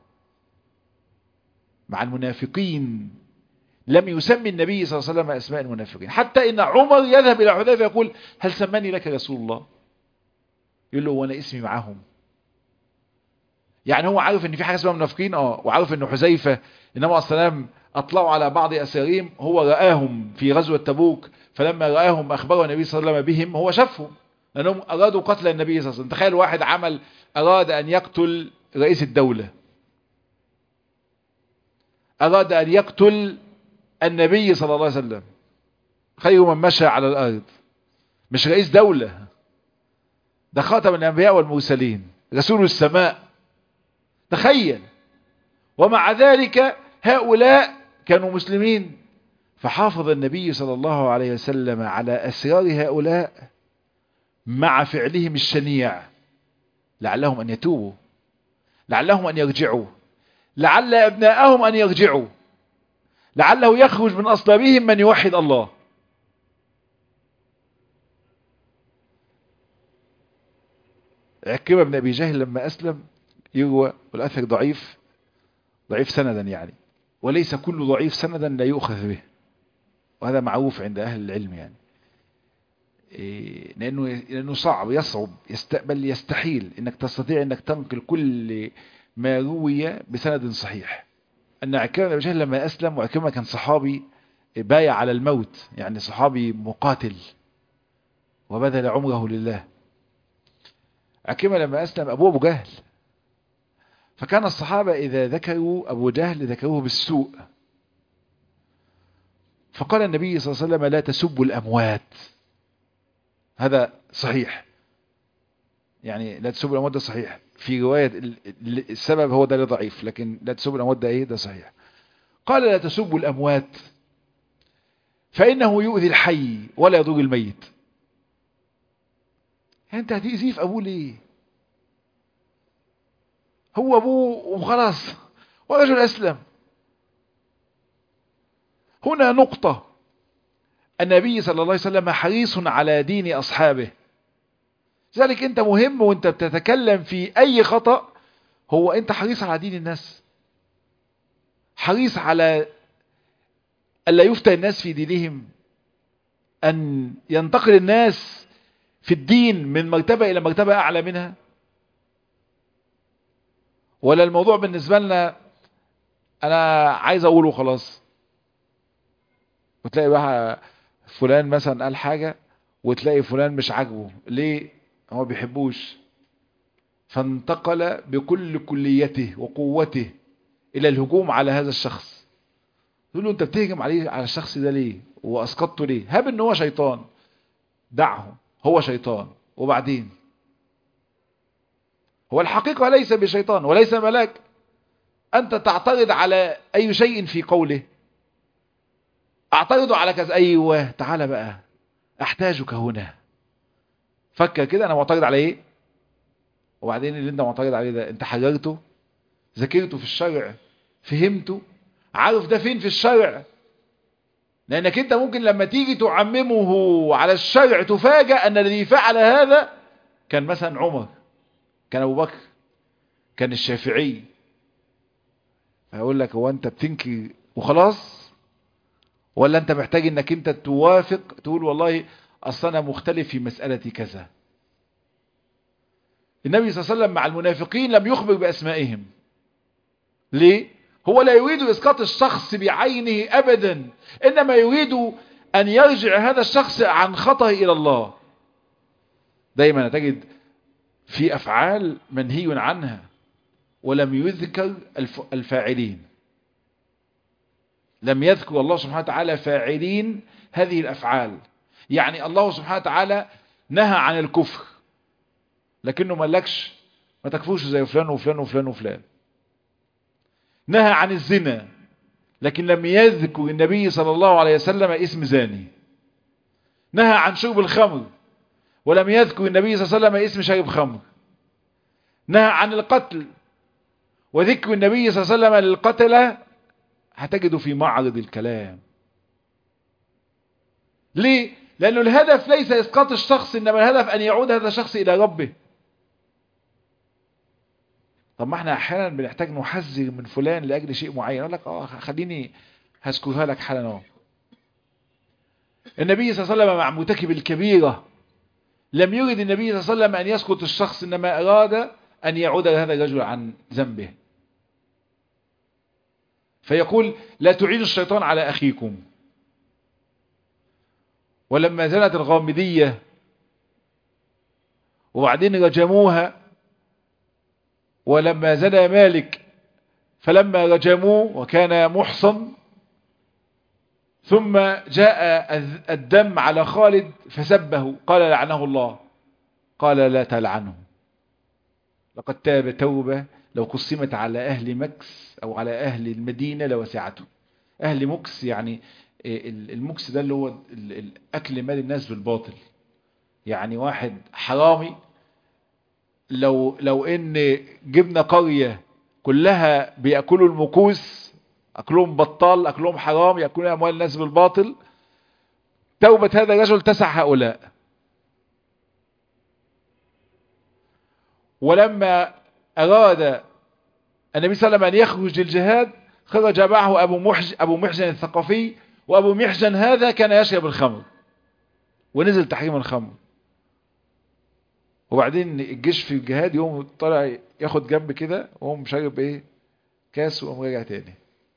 مع المنافقين لم يسمي النبي صلى الله عليه وسلم أسماء المنافقين حتى إن عمر يذهب إلى حذيفة يقول هل سماني لك رسول الله يقول له وانا اسمي معاهم يعني هو عارف ان في حاجه اسمها منافقين اه وعارف ان حذيفه انما السلام اطلعوا على بعض اساريم هو راهم في غزوه تبوك فلما راهم اخبره النبي صلى الله عليه وسلم بهم هو شافهم لانهم ارادوا قتل النبي صلى الله عليه وسلم تخيل واحد عمل اراد ان يقتل رئيس الدوله اراد ان يقتل النبي صلى الله عليه وسلم خير من مشى على الارض مش رئيس دوله ده خاتم الانبياء والمرسلين رسول السماء تخيل ومع ذلك هؤلاء كانوا مسلمين فحافظ النبي صلى الله عليه وسلم على أسرار هؤلاء مع فعلهم الشنيع لعلهم أن يتوبوا لعلهم أن يرجعوا لعل أبناءهم أن يرجعوا لعله يخرج من أصلابهم من يوحد الله عكرمة بن أبي جهل لما أسلم يروى والأثر ضعيف ضعيف سندا يعني وليس كل ضعيف سندا لا يؤخذ به وهذا معروف عند أهل العلم يعني إيه لأنه, لأنه صعب يصعب يستقبل يستحيل أنك تستطيع أنك تنقل كل ما روي بسند صحيح أن عكرمة بن جهل لما أسلم وعكرمة كان صحابي بايع على الموت يعني صحابي مقاتل وبذل عمره لله عكرمة لما أسلم أبوه أبو جهل فكان الصحابة إذا ذكروا أبو جهل ذكروه بالسوء فقال النبي صلى الله عليه وسلم لا تسبوا الأموات هذا صحيح يعني لا تسبوا الأموات ده صحيح في رواية السبب هو ده ضعيف لكن لا تسبوا الأموات ده إيه ده صحيح قال لا تسبوا الأموات فإنه يؤذي الحي ولا يضر الميت يعني أنت هتأذيه في أبوه ليه هو أبوه وخلاص ورجل أسلم هنا نقطة النبي صلى الله عليه وسلم حريص على دين أصحابه ذلك انت مهم وانت بتتكلم في اي خطأ هو انت حريص على دين الناس حريص على ألا يفتى الناس في دينهم أن ينتقل الناس في الدين من مرتبة إلى مرتبة أعلى منها ولا الموضوع بالنسبة لنا أنا عايز أقوله خلاص وتلاقي بقى فلان مثلا قال حاجة وتلاقي فلان مش عاجبه ليه هو بيحبوش فانتقل بكل كليته وقوته الى الهجوم على هذا الشخص تقول له انت بتهجم عليه على الشخص ده ليه واسقطته ليه هاب ان هو شيطان دعه هو شيطان وبعدين هو الحقيقة ليس بشيطان وليس ملاك انت تعترض على اي شيء في قوله اعترض على كذا ايوه تعالى بقى احتاجك هنا فكر كده انا معترض على ايه وبعدين اللي انت معترض عليه ده انت حررته ذاكرته في الشرع فهمته عارف ده فين في الشرع لانك انت ممكن لما تيجي تعممه على الشرع تفاجأ ان الذي فعل هذا كان مثلا عمر كان ابو بكر كان الشافعي هيقول لك هو انت بتنكر وخلاص ولا انت محتاج انك انت توافق تقول والله اصل انا مختلف في مسألة كذا النبي صلى الله عليه وسلم مع المنافقين لم يخبر باسمائهم ليه هو لا يريد اسقاط الشخص بعينه ابدا انما يريد ان يرجع هذا الشخص عن خطأه الى الله دايما تجد في افعال منهي عنها ولم يذكر الفاعلين لم يذكر الله سبحانه وتعالى فاعلين هذه الافعال يعني الله سبحانه وتعالى نهى عن الكفر لكنه ما قالكش ما تكفوش زي فلان وفلان وفلان وفلان نهى عن الزنا لكن لم يذكر النبي صلى الله عليه وسلم اسم زاني نهى عن شرب الخمر ولم يذكر النبي صلى الله عليه وسلم اسم شارب خمر نهى عن القتل وذكر النبي صلى الله عليه وسلم للقتلة هتجده في معرض الكلام ليه؟ لأنه الهدف ليس إسقاط الشخص إنما الهدف أن يعود هذا الشخص إلى ربه طب ما احنا احيانا بنحتاج نحذر من فلان لاجل شيء معين اقول لك اه خليني هذكرها لك حالا اهو النبي صلى الله عليه وسلم مع مرتكب الكبيره لم يرد النبي صلى الله عليه وسلم ان يسقط الشخص انما اراد ان يعود هذا الرجل عن ذنبه فيقول لا تعينوا الشيطان على اخيكم ولما زنت الغامديه وبعدين رجموها ولما زنى مالك فلما رجموه وكان محصن ثم جاء الدم على خالد فسبه قال لعنه الله قال لا تلعنه لقد تاب توبة لو قسمت على أهل مكس أو على أهل المدينة لوسعته أهل مكس يعني المكس ده اللي هو أكل مال الناس بالباطل يعني واحد حرامي لو لو ان جبنا قرية كلها بيأكلوا المكوس أكلهم بطال أكلهم حرام يأكلون أموال الناس بالباطل توبة هذا الرجل تسع هؤلاء ولما أراد النبي صلى الله عليه وسلم أن يخرج للجهاد خرج معه أبو محجن, أبو محجن الثقفي وأبو محجن هذا كان يشرب الخمر ونزل تحريم الخمر وبعدين الجيش في الجهاد يوم طالع ياخد جنب كده وهم شارب ايه كاس وقام راجع تاني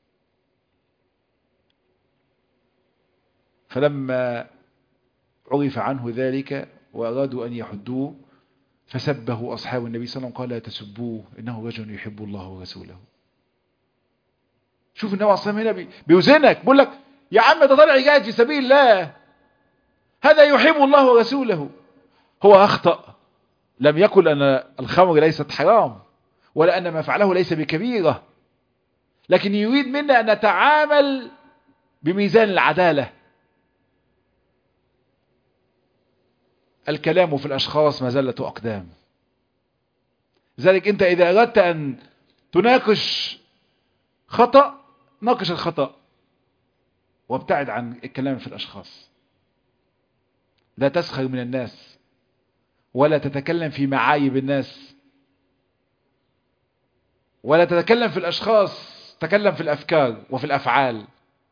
فلما عرف عنه ذلك وأرادوا أن يحدوه فسبه أصحاب النبي صلى الله عليه وسلم قال لا تسبوه إنه رجل يحب الله ورسوله شوف النبي عليه الصلاة والسلام هنا بيوزنك بيقول لك يا عم ده طالع يجاهد في سبيل الله هذا يحب الله ورسوله هو أخطأ لم يقل أن الخمر ليست حرام ولا أن ما فعله ليس بكبيرة لكن يريد منا أن نتعامل بميزان العدالة الكلام في الأشخاص مزلة أقدام ذلك أنت إذا أردت أن تناقش خطأ ناقش الخطأ وابتعد عن الكلام في الأشخاص لا تسخر من الناس ولا تتكلم في معايب الناس ولا تتكلم في الأشخاص تكلم في الأفكار وفي الأفعال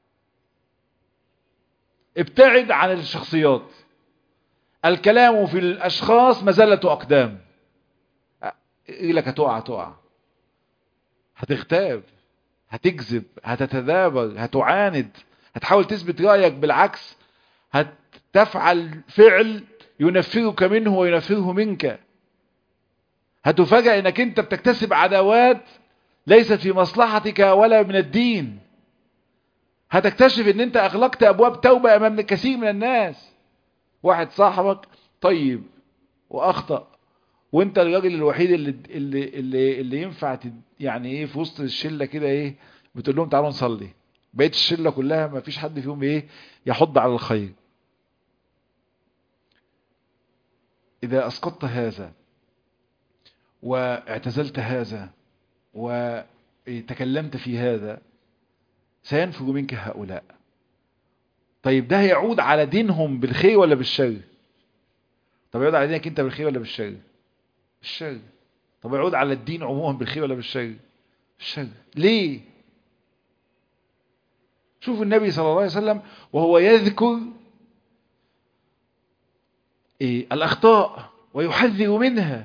ابتعد عن الشخصيات الكلام في الأشخاص مزلة أقدام إلك هتقع تقع هتغتاب هتكذب هتتدابر هتعاند هتحاول تثبت رأيك بالعكس هتفعل فعل ينفرك منه وينفره منك هتفاجأ انك انت بتكتسب عداوات ليست في مصلحتك ولا من الدين هتكتشف ان انت اغلقت ابواب توبة امام كثير من الناس واحد صاحبك طيب واخطأ وانت الراجل الوحيد اللي اللي اللي, اللي ينفع يعني ايه في وسط الشله كده ايه بتقول لهم تعالوا نصلي بقيت الشله كلها ما فيش حد فيهم ايه يحض على الخير اذا اسقطت هذا واعتزلت هذا وتكلمت في هذا سينفج منك هؤلاء طيب ده هيعود على دينهم بالخير ولا بالشر طب يعود على دينك انت بالخير ولا بالشر بالشر طب يعود على الدين عموما بالخير ولا بالشر بالشر ليه شوف النبي صلى الله عليه وسلم وهو يذكر إيه الأخطاء ويحذر منها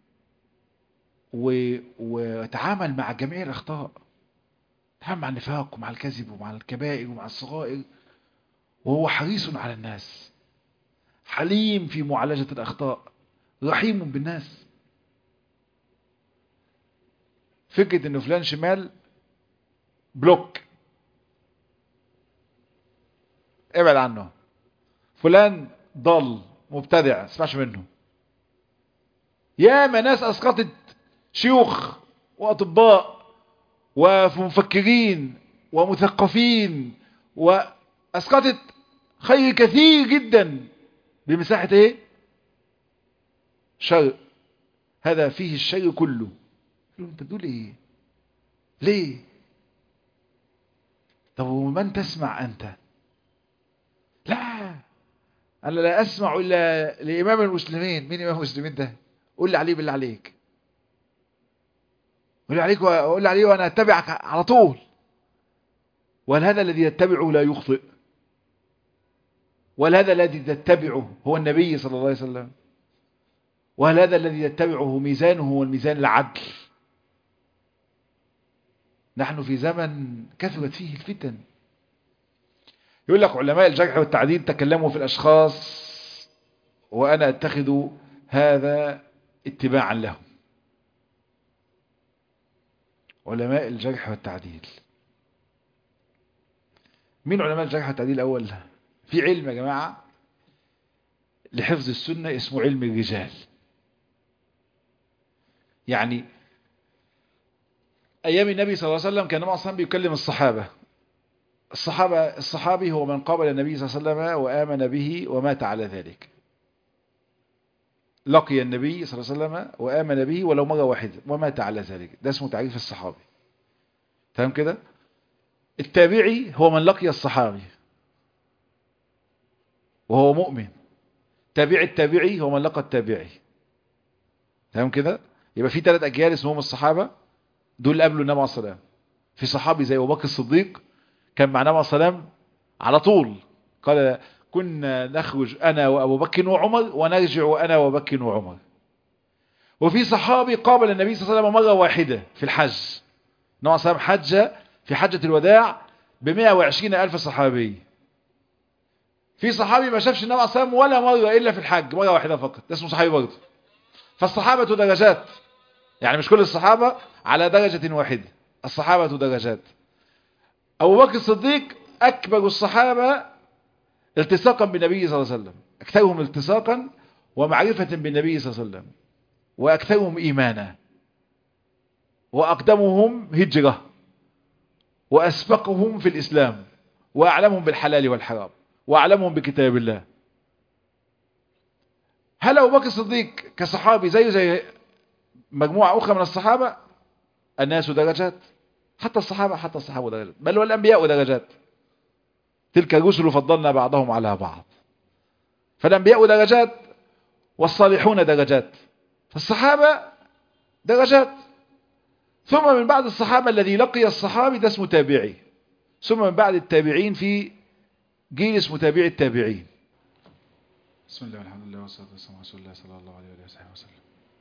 ويتعامل مع جميع الأخطاء يتعامل مع النفاق ومع الكذب ومع الكبائر ومع الصغائر وهو حريص على الناس حليم في معالجة الأخطاء رحيم بالناس فكرة انه فلان شمال بلوك ابعد عنه فلان ضل مبتدع اسمعش منه ياما ناس اسقطت شيوخ واطباء ومفكرين ومثقفين واسقطت خير كثير جدا بمساحة ايه شر هذا فيه الشر كله انت تقول ايه ليه طب ومن تسمع انت لا انا لا اسمع الا لامام المسلمين مين امام المسلمين ده قول لي عليه بالله عليك قول لي عليك وقول لي عليه وانا اتبعك على طول وهل هذا الذي يتبعه لا يخطئ وهل هذا الذي تتبعه هو النبي صلى الله عليه وسلم وهل هذا الذي يتبعه ميزانه هو الميزان العدل نحن في زمن كثرت فيه الفتن يقول لك علماء الجرح والتعديل تكلموا في الأشخاص وأنا أتخذ هذا اتباعا لهم علماء الجرح والتعديل مين علماء الجرح والتعديل الأول في علم يا جماعة لحفظ السنة اسمه علم الرجال يعني أيام النبي صلى الله عليه وسلم كان النبي صلى الله عليه وسلم بيكلم الصحابة الصحابة الصحابي هو من قابل النبي صلى الله عليه وسلم وآمن به ومات على ذلك لقي النبي صلى الله عليه وسلم وآمن به ولو مرة واحدة ومات على ذلك ده اسمه تعريف الصحابي تمام كده التابعي هو من لقي الصحابي وهو مؤمن تابع التابعي هو من لقى التابعي تمام كده يبقى في ثلاث اجيال اسمهم الصحابه دول قبلوا النبي عليه الصلاه والسلام في صحابي زي ابو بكر الصديق كان مع النبي عليه الصلاه والسلام على طول قال كنا نخرج انا وابو بكر وعمر ونرجع انا وابو بكر وعمر وفي صحابي قابل النبي صلى الله عليه وسلم مره واحده في الحج النبي عليه الصلاه والسلام حج في حجه الوداع ب 120 الف صحابي في صحابي ما شافش النبي عليه الصلاه والسلام ولا مره الا في الحج مره واحده فقط ده اسمه صحابي برضه فالصحابه درجات يعني مش كل الصحابه على درجه واحده الصحابه درجات ابو بكر الصديق اكبر الصحابه التصاقا بالنبي صلى الله عليه وسلم اكثرهم التصاقا ومعرفه بالنبي صلى الله عليه وسلم واكثرهم ايمانا واقدمهم هجره واسبقهم في الاسلام واعلمهم بالحلال والحرام واعلمهم بكتاب الله هل ابو بكر الصديق كصحابي زيه زي مجموعة اخرى من الصحابة الناس درجات حتى الصحابة حتى الصحابة درجات بل والانبياء درجات تلك الرسل فضلنا بعضهم على بعض فالانبياء درجات والصالحون درجات فالصحابة درجات ثم من بعد الصحابة الذي لقي الصحابي ده اسمه تابعي ثم من بعد التابعين في جيل اسمه تابعي التابعين بسم الله والحمد لله والصلاة والسلام على رسول الله صلى الله عليه وآله وصحبه وسلم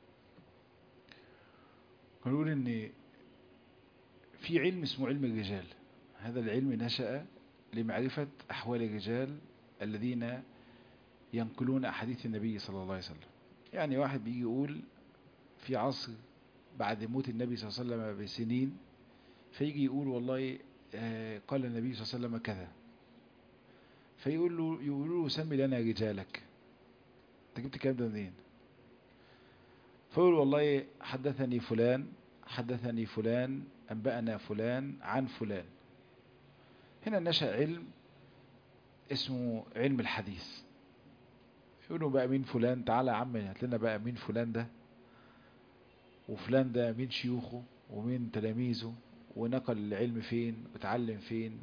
نقول ان في علم اسمه علم الرجال هذا العلم نشأ لمعرفة أحوال الرجال الذين ينقلون أحاديث النبي صلى الله عليه وسلم يعني واحد بيجي يقول في عصر بعد موت النبي صلى الله عليه وسلم بسنين فيجي يقول والله قال النبي صلى الله عليه وسلم كذا فيقول له يقولوا له سمي لنا رجالك انت جبت الكلام ده منين فيقول والله حدثني فلان حدثني فلان أنبأنا فلان عن فلان هنا نشأ علم اسمه علم الحديث يقولوا بقى مين فلان تعالى يا عم هات لنا بقى مين فلان ده وفلان ده مين شيوخه ومين تلاميذه ونقل العلم فين وتعلم فين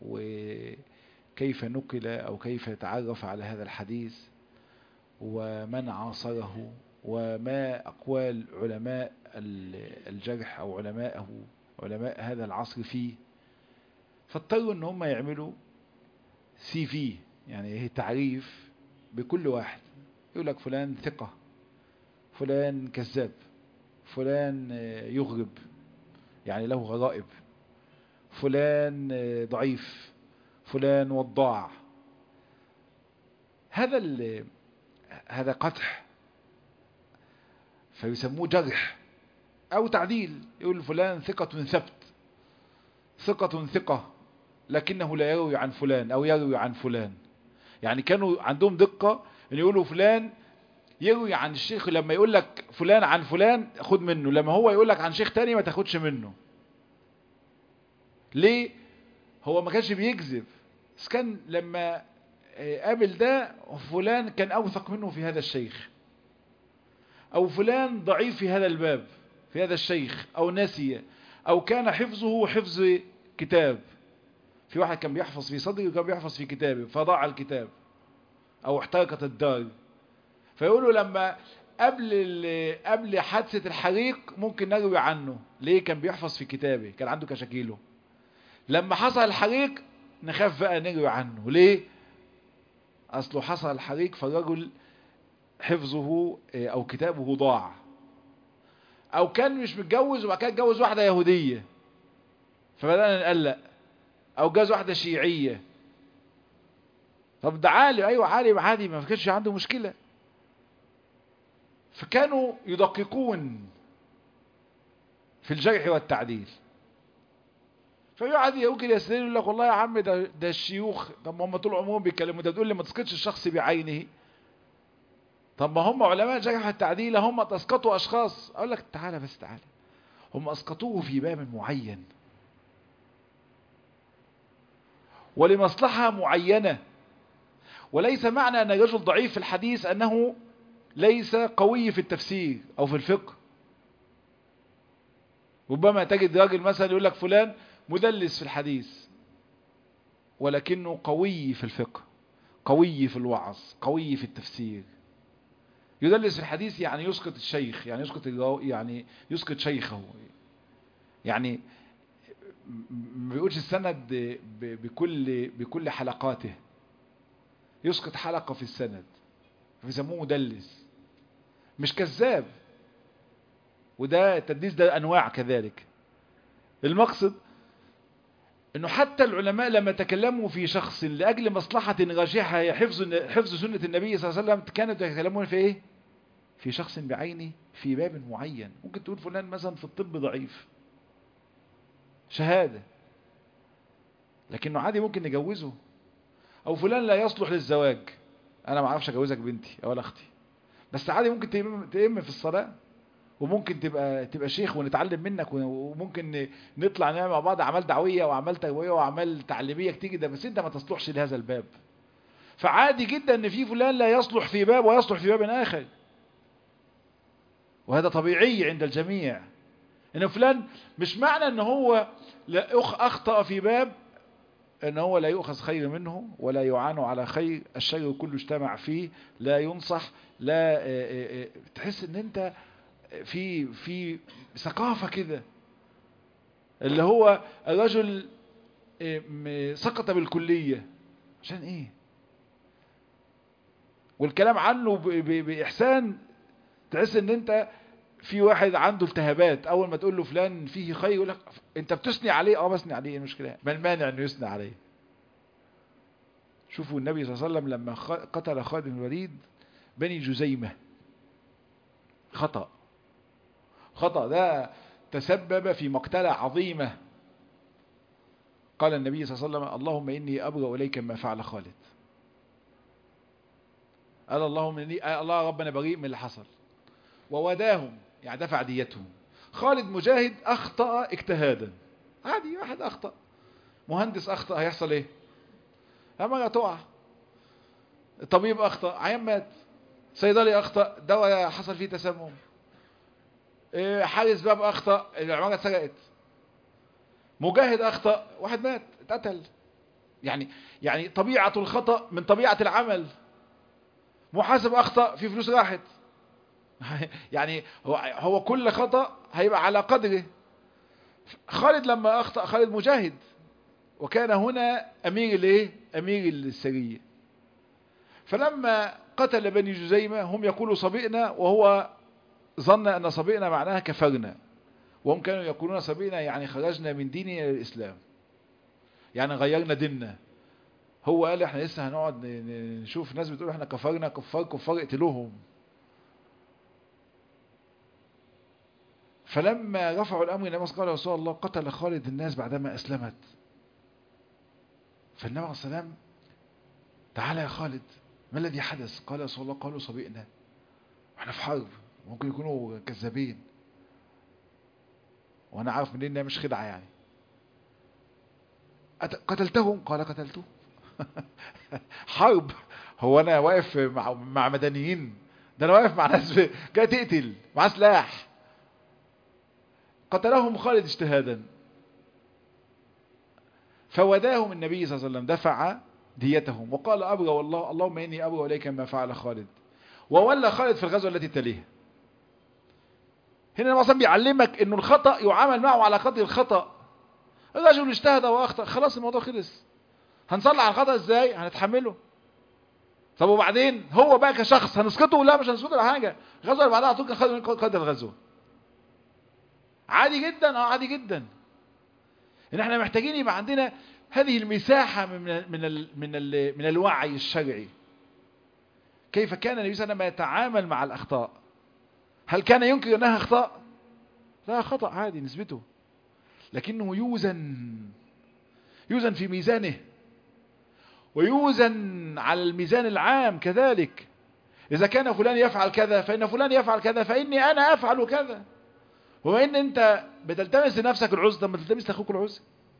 وكيف نقل أو كيف تعرف على هذا الحديث ومن عاصره وما أقوال علماء الجرح أو علماءه علماء هذا العصر فيه فاضطروا ان هم يعملوا سي في يعني هي تعريف بكل واحد يقول لك فلان ثقة فلان كذاب فلان يغرب يعني له غرائب فلان ضعيف فلان وضاع هذا هذا قدح فيسموه جرح او تعديل يقول فلان ثقة ثبت ثقة ثقة لكنه لا يروي عن فلان او يروي عن فلان يعني كانوا عندهم دقة ان يقولوا فلان يروي عن الشيخ لما يقول لك فلان عن فلان خد منه لما هو يقول لك عن شيخ تاني ما تاخدش منه ليه هو ما كانش بيكذب بس كان لما قابل ده فلان كان اوثق منه في هذا الشيخ او فلان ضعيف في هذا الباب في هذا الشيخ او نسي او كان حفظه حفظ كتاب في واحد كان بيحفظ في صدره وكان بيحفظ في كتابه فضاع الكتاب او احترقت الدار فيقولوا لما قبل قبل حادثة الحريق ممكن نروي عنه ليه كان بيحفظ في كتابه كان عنده كشاكيله لما حصل الحريق نخاف بقى نروي عنه ليه اصله حصل الحريق فالرجل حفظه او كتابه ضاع او كان مش متجوز وبعد كده اتجوز واحده يهوديه فبدانا نقلق او جاز واحده شيعيه طب ده عالم ايوه عالم عادي ما كانش عنده مشكله فكانوا يدققون في الجرح والتعديل فيقعد يمكن يستدل يقول لك والله يا عم ده ده الشيوخ طب ما هم طول عمرهم بيتكلموا ده بتقول لي ما تسقطش الشخص بعينه طب ما هم علماء جرح التعديل هم تسقطوا اشخاص اقول لك تعالى بس تعالى هم اسقطوه في باب معين ولمصلحة معينة وليس معنى ان الرجل ضعيف في الحديث انه ليس قوي في التفسير او في الفقه ربما تجد راجل مثلا يقول لك فلان مدلس في الحديث ولكنه قوي في الفقه قوي في الوعظ قوي في التفسير يدلس في الحديث يعني يسقط الشيخ يعني يسقط يعني يسقط شيخه يعني ما بيقولش السند بكل بكل حلقاته يسقط حلقة في السند فيسموه مدلس مش كذاب وده التدليس ده انواع كذلك المقصد انه حتى العلماء لما تكلموا في شخص لاجل مصلحة راجحة هي حفظ حفظ سنة النبي صلى الله عليه وسلم كانوا يتكلمون في ايه في شخص بعينه في باب معين ممكن تقول فلان مثلا في الطب ضعيف شهادة لكنه عادي ممكن نجوزه او فلان لا يصلح للزواج انا ما اعرفش اجوزك بنتي او اختي بس عادي ممكن تئم في الصلاة وممكن تبقى تبقى شيخ ونتعلم منك وممكن نطلع نعمل مع بعض اعمال دعويه واعمال تربويه واعمال تعليميه كتير جدا بس انت ما تصلحش لهذا الباب فعادي جدا ان في فلان لا يصلح في باب ويصلح في باب اخر وهذا طبيعي عند الجميع ان فلان مش معنى ان هو لا اخطا في باب ان هو لا يؤخذ خير منه ولا يعان على خير الشر كله اجتمع فيه لا ينصح لا آه، آه، تحس ان انت في في ثقافة كده اللي هو الرجل آه، م- سقط بالكلية عشان ايه والكلام عنه ب- ب- بإحسان تحس ان انت في واحد عنده التهابات اول ما تقول له فلان فيه خير يقول لك انت بتثني عليه اه بثني عليه ايه المشكله ما المانع انه يثني عليه شوفوا النبي صلى الله عليه وسلم لما خ- قتل خالد بن الوليد بني جزيمه خطأ خطأ ده تسبب في مقتلة عظيمة قال النبي صلى الله عليه وسلم اللهم إني أبرأ إليك ما فعل خالد قال اللهم إني آه الله ربنا بريء من اللي حصل ووداهم يعني دفع ديتهم خالد مجاهد أخطأ اجتهادا عادي واحد أخطأ مهندس أخطأ هيحصل إيه أما تقع الطبيب أخطأ عيان مات صيدلي أخطأ دواء حصل فيه تسمم إيه، حارس باب أخطأ العمارة اتسرقت مجاهد أخطأ واحد مات اتقتل يعني يعني طبيعة الخطأ من طبيعة العمل محاسب أخطأ في فلوس راحت يعني هو هو كل خطأ هيبقى على قدره خالد لما أخطأ خالد مجاهد وكان هنا أمير الايه أمير السرية فلما قتل بني جزيمة هم يقولوا صبئنا وهو ظن أن صبئنا معناها كفرنا وهم كانوا يقولون صبئنا يعني خرجنا من ديننا إلى الإسلام يعني غيرنا ديننا هو قال احنا لسه هنقعد ن- ن- نشوف ناس بتقول احنا كفرنا كفار كفار اقتلوهم فلما رفعوا الامر النبي قال يا رسول الله قتل خالد الناس بعدما اسلمت فالنبي عليه الصلاه والسلام تعالى يا خالد ما الذي حدث قال يا رسول الله قالوا صبئنا احنا في حرب ممكن يكونوا كذابين وانا عارف منين انها مش خدعه يعني أت- قتلتهم قال قتلته حرب هو انا واقف مع مع مدنيين ده انا واقف مع ناس ب- جاي تقتل مع سلاح قتلهم خالد اجتهادا فوداهم النبي صلى الله عليه وسلم دفع ديتهم وقال أبرى والله اللهم إني أبرى إليك ما فعل خالد وولى خالد في الغزوة التي تليها هنا النبي صلى بيعلمك انه الخطأ يعامل معه على قدر الخطأ الرجل اجتهد واخطأ خلاص الموضوع خلص هنصلح على الخطأ ازاي هنتحمله طب وبعدين هو بقى كشخص هنسقطه لا مش هنسقطه ولا حاجه الغزوه اللي بعدها على طول كان خد من قائد الغزوه عادي جدا اه عادي جدا ان احنا محتاجين يبقى عندنا هذه المساحه من من ال من ال من الوعي الشرعي كيف كان النبي صلى الله عليه وسلم يتعامل مع الاخطاء هل كان ينكر انها اخطاء لا خطا عادي نسبته لكنه يوزن يوزن في ميزانه ويوزن على الميزان العام كذلك إذا كان فلان يفعل كذا فإن فلان يفعل كذا فإني أنا أفعل كذا وما إن أنت بتلتمس لنفسك العذر طب ما تلتمس لأخوك العذر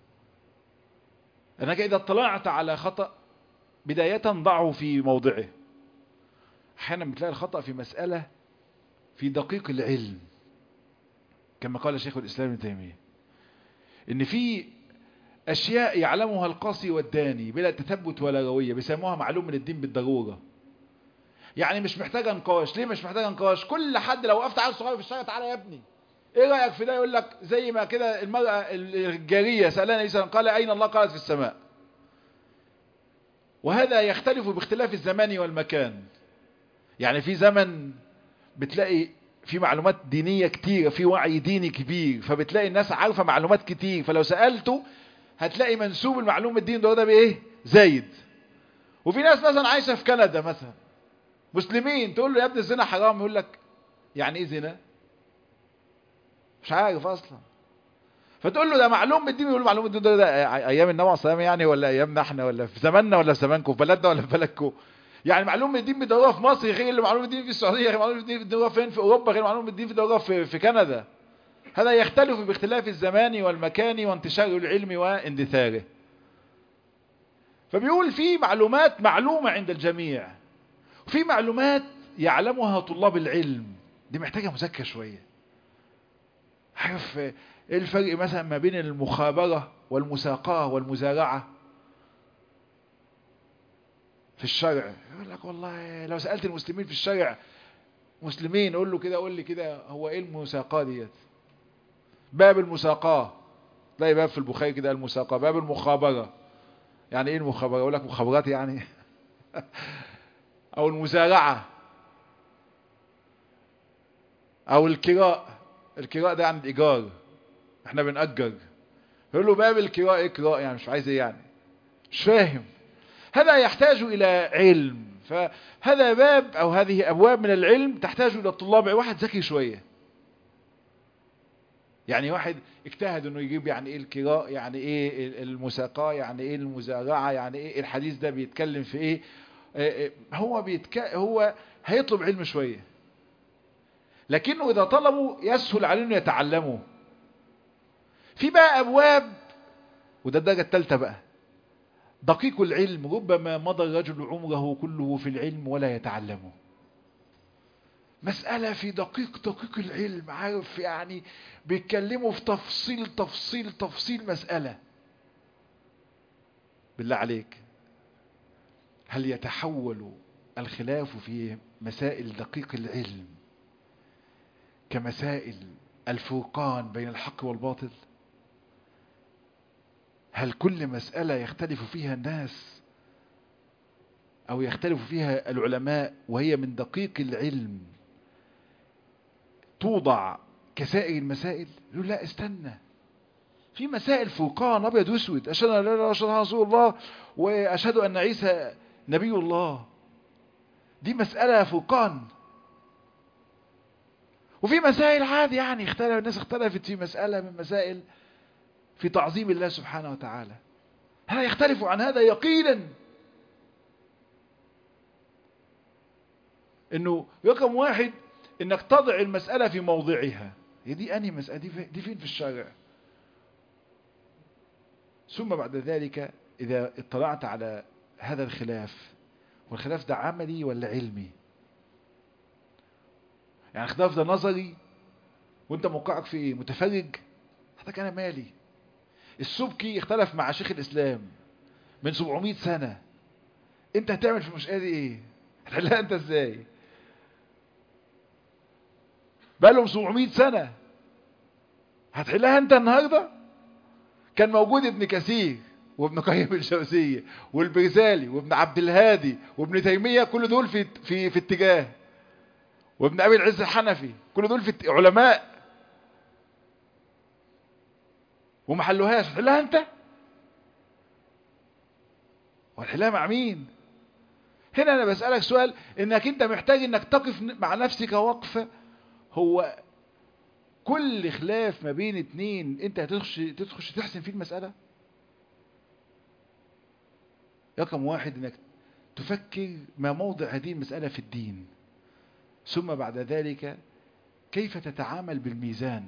أنك إذا اطلعت على خطأ بداية ضعه في موضعه أحيانا بتلاقي الخطأ في مسألة في دقيق العلم كما قال شيخ الإسلام ابن تيمية إن في أشياء يعلمها القاصي والداني بلا تثبت ولا روية بيسموها معلوم من الدين بالضرورة يعني مش محتاجة نقاش ليه مش محتاجة نقاش كل حد لو وقفت عيل صغير في الشارع تعالى يا ابني ايه رأيك في ده يقول لك زي ما كده المرأة الجارية سألنا النبي صلى الله عليه وسلم قال أين الله قالت في السماء وهذا يختلف باختلاف الزمان والمكان يعني في زمن بتلاقي في معلومات دينية كتير في وعي ديني كبير فبتلاقي الناس عارفة معلومات كتير فلو سألته هتلاقي منسوب المعلومة الدين ده ده بايه زايد وفي ناس مثلا عايشة في كندا مثلا مسلمين تقول له يا ابني الزنا حرام يقول لك يعني ايه زنا مش عارف اصلا فتقول له ده معلوم بالدين يقول معلوم بالدين ده, ده ايام النبي عليه الصلاه يعني ولا ايامنا احنا ولا في زماننا ولا في زمانكم في بلدنا ولا في بلدكم يعني معلوم بالدين بيدوروها في مصر غير اللي معلوم بالدين في السعوديه غير معلوم بالدين بيدوروها فين في اوروبا غير معلوم بالدين بيدوروها في, في كندا هذا يختلف باختلاف الزمان والمكان وانتشار العلم واندثاره فبيقول في معلومات معلومة عند الجميع وفي معلومات يعلمها طلاب العلم دي محتاجة مذاكرة شوية عارف ايه الفرق مثلا ما بين المخابرة والمساقاة والمزارعة في الشرع يقول لك والله لو سألت المسلمين في الشرع مسلمين قول له كده قول لي كده هو ايه المساقاه ديت باب المساقاه تلاقي باب في البخاري كده المساقاه باب المخابره يعني ايه المخابره يقول لك مخابرات يعني او المزارعه او الكراء الكراء ده عن الايجار احنا بنأجر يقول له باب الكراء ايه كراء يعني مش عايز ايه يعني مش فاهم هذا يحتاج الى علم فهذا باب او هذه ابواب من العلم تحتاج الى الطلاب واحد ذكي شويه يعني واحد اجتهد انه يجيب يعني ايه الكراء يعني ايه المساقاه يعني ايه المزارعه يعني ايه الحديث ده بيتكلم في ايه هو بيتك... هو هيطلب علم شويه لكنه اذا طلبه يسهل عليه انه يتعلمه في بقى ابواب وده الدرجه الثالثه بقى دقيق العلم ربما مضى الرجل عمره كله في العلم ولا يتعلمه مسألة في دقيق دقيق العلم عارف يعني بيتكلموا في تفصيل تفصيل تفصيل مسألة بالله عليك هل يتحول الخلاف في مسائل دقيق العلم كمسائل الفرقان بين الحق والباطل هل كل مسألة يختلف فيها الناس أو يختلف فيها العلماء وهي من دقيق العلم توضع كسائر المسائل يقول لا استنى في مسائل فرقان أبيض واسود أشهد أن لا إله إلا الله أشهد أن رسول الله وأشهد أن عيسى نبي الله دي مسألة فرقان وفي مسائل عادي يعني اختلف الناس اختلفت في مسألة من مسائل في تعظيم الله سبحانه وتعالى هذا يختلف عن هذا يقينا انه رقم واحد انك تضع المسألة في موضعها هي دي انهي مسألة دي, في دي فين في الشارع ثم بعد ذلك اذا اطلعت على هذا الخلاف والخلاف ده عملي ولا علمي يعني الخلاف ده نظري وانت موقعك في ايه متفرج هذا كان مالي السبكي اختلف مع شيخ الاسلام من 700 سنة انت هتعمل في المشكلة دي ايه هتحلها انت ازاي بقالهم 700 سنة هتحلها انت النهاردة كان موجود ابن كثير وابن قيم الجوزية والبرزالي وابن عبد الهادي وابن تيمية كل دول في في في اتجاه وابن ابي العز الحنفي كل دول في علماء وما حلوهاش حلها انت وهتحلها مع مين هنا انا بسألك سؤال انك انت محتاج انك تقف مع نفسك وقفة هو كل خلاف ما بين اتنين انت هتخش تخش تحسن فيه المسألة رقم واحد انك تفكر ما موضع هذه المسألة في الدين ثم بعد ذلك كيف تتعامل بالميزان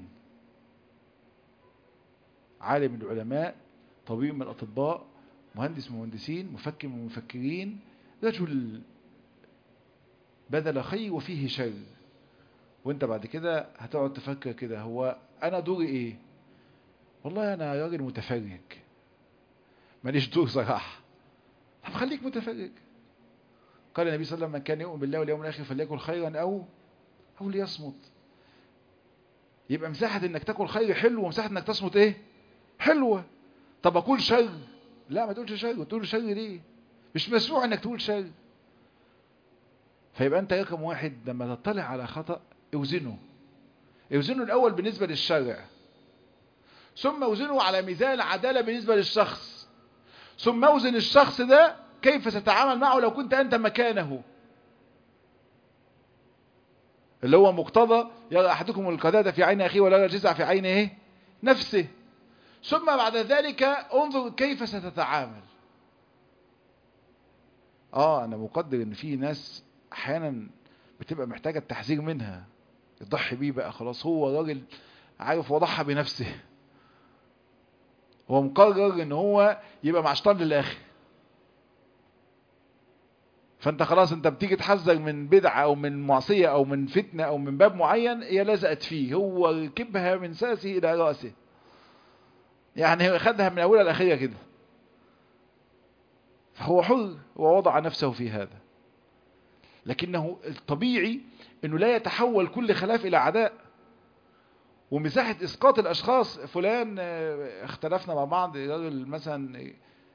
عالم من العلماء طبيب من الأطباء مهندس من المهندسين مفكر من المفكرين رجل بذل خير وفيه شر وانت بعد كده هتقعد تفكر كده هو انا دوري ايه والله انا راجل متفرج ماليش دور صراحة طب خليك متفرج قال النبي صلى الله عليه وسلم من كان يؤمن بالله واليوم الاخر فليكن خيرا او او ليصمت يبقى مساحة انك تاكل خير حلو ومساحة انك تصمت ايه حلوة طب اقول شر لا ما تقولش شر تقول شر ليه مش مسموع انك تقول شر فيبقى انت رقم واحد لما تطلع على خطأ اوزنه اوزنه الاول بالنسبة للشرع ثم اوزنه على ميزان العدالة بالنسبة للشخص ثم اوزن الشخص ده كيف ستتعامل معه لو كنت انت مكانه اللي هو مقتضى يرى احدكم القذاة في عين اخيه ولا يرى الجزع في عين ايه نفسه ثم بعد ذلك انظر كيف ستتعامل اه انا مقدر ان في ناس احيانا بتبقى محتاجة التحذير منها يضحي بيه بقى خلاص هو راجل عارف وضحى بنفسه هو مقرر ان هو يبقى مع شيطان للاخر فانت خلاص انت بتيجي تحذر من بدعة او من معصية او من فتنة او من باب معين هي لزقت فيه هو ركبها من ساسه الى رأسه يعني خدها من اولها لاخرها كده فهو حر ووضع نفسه في هذا لكنه الطبيعي انه لا يتحول كل خلاف الى عداء ومساحة اسقاط الاشخاص فلان آه، اختلفنا مع بعض راجل مثلا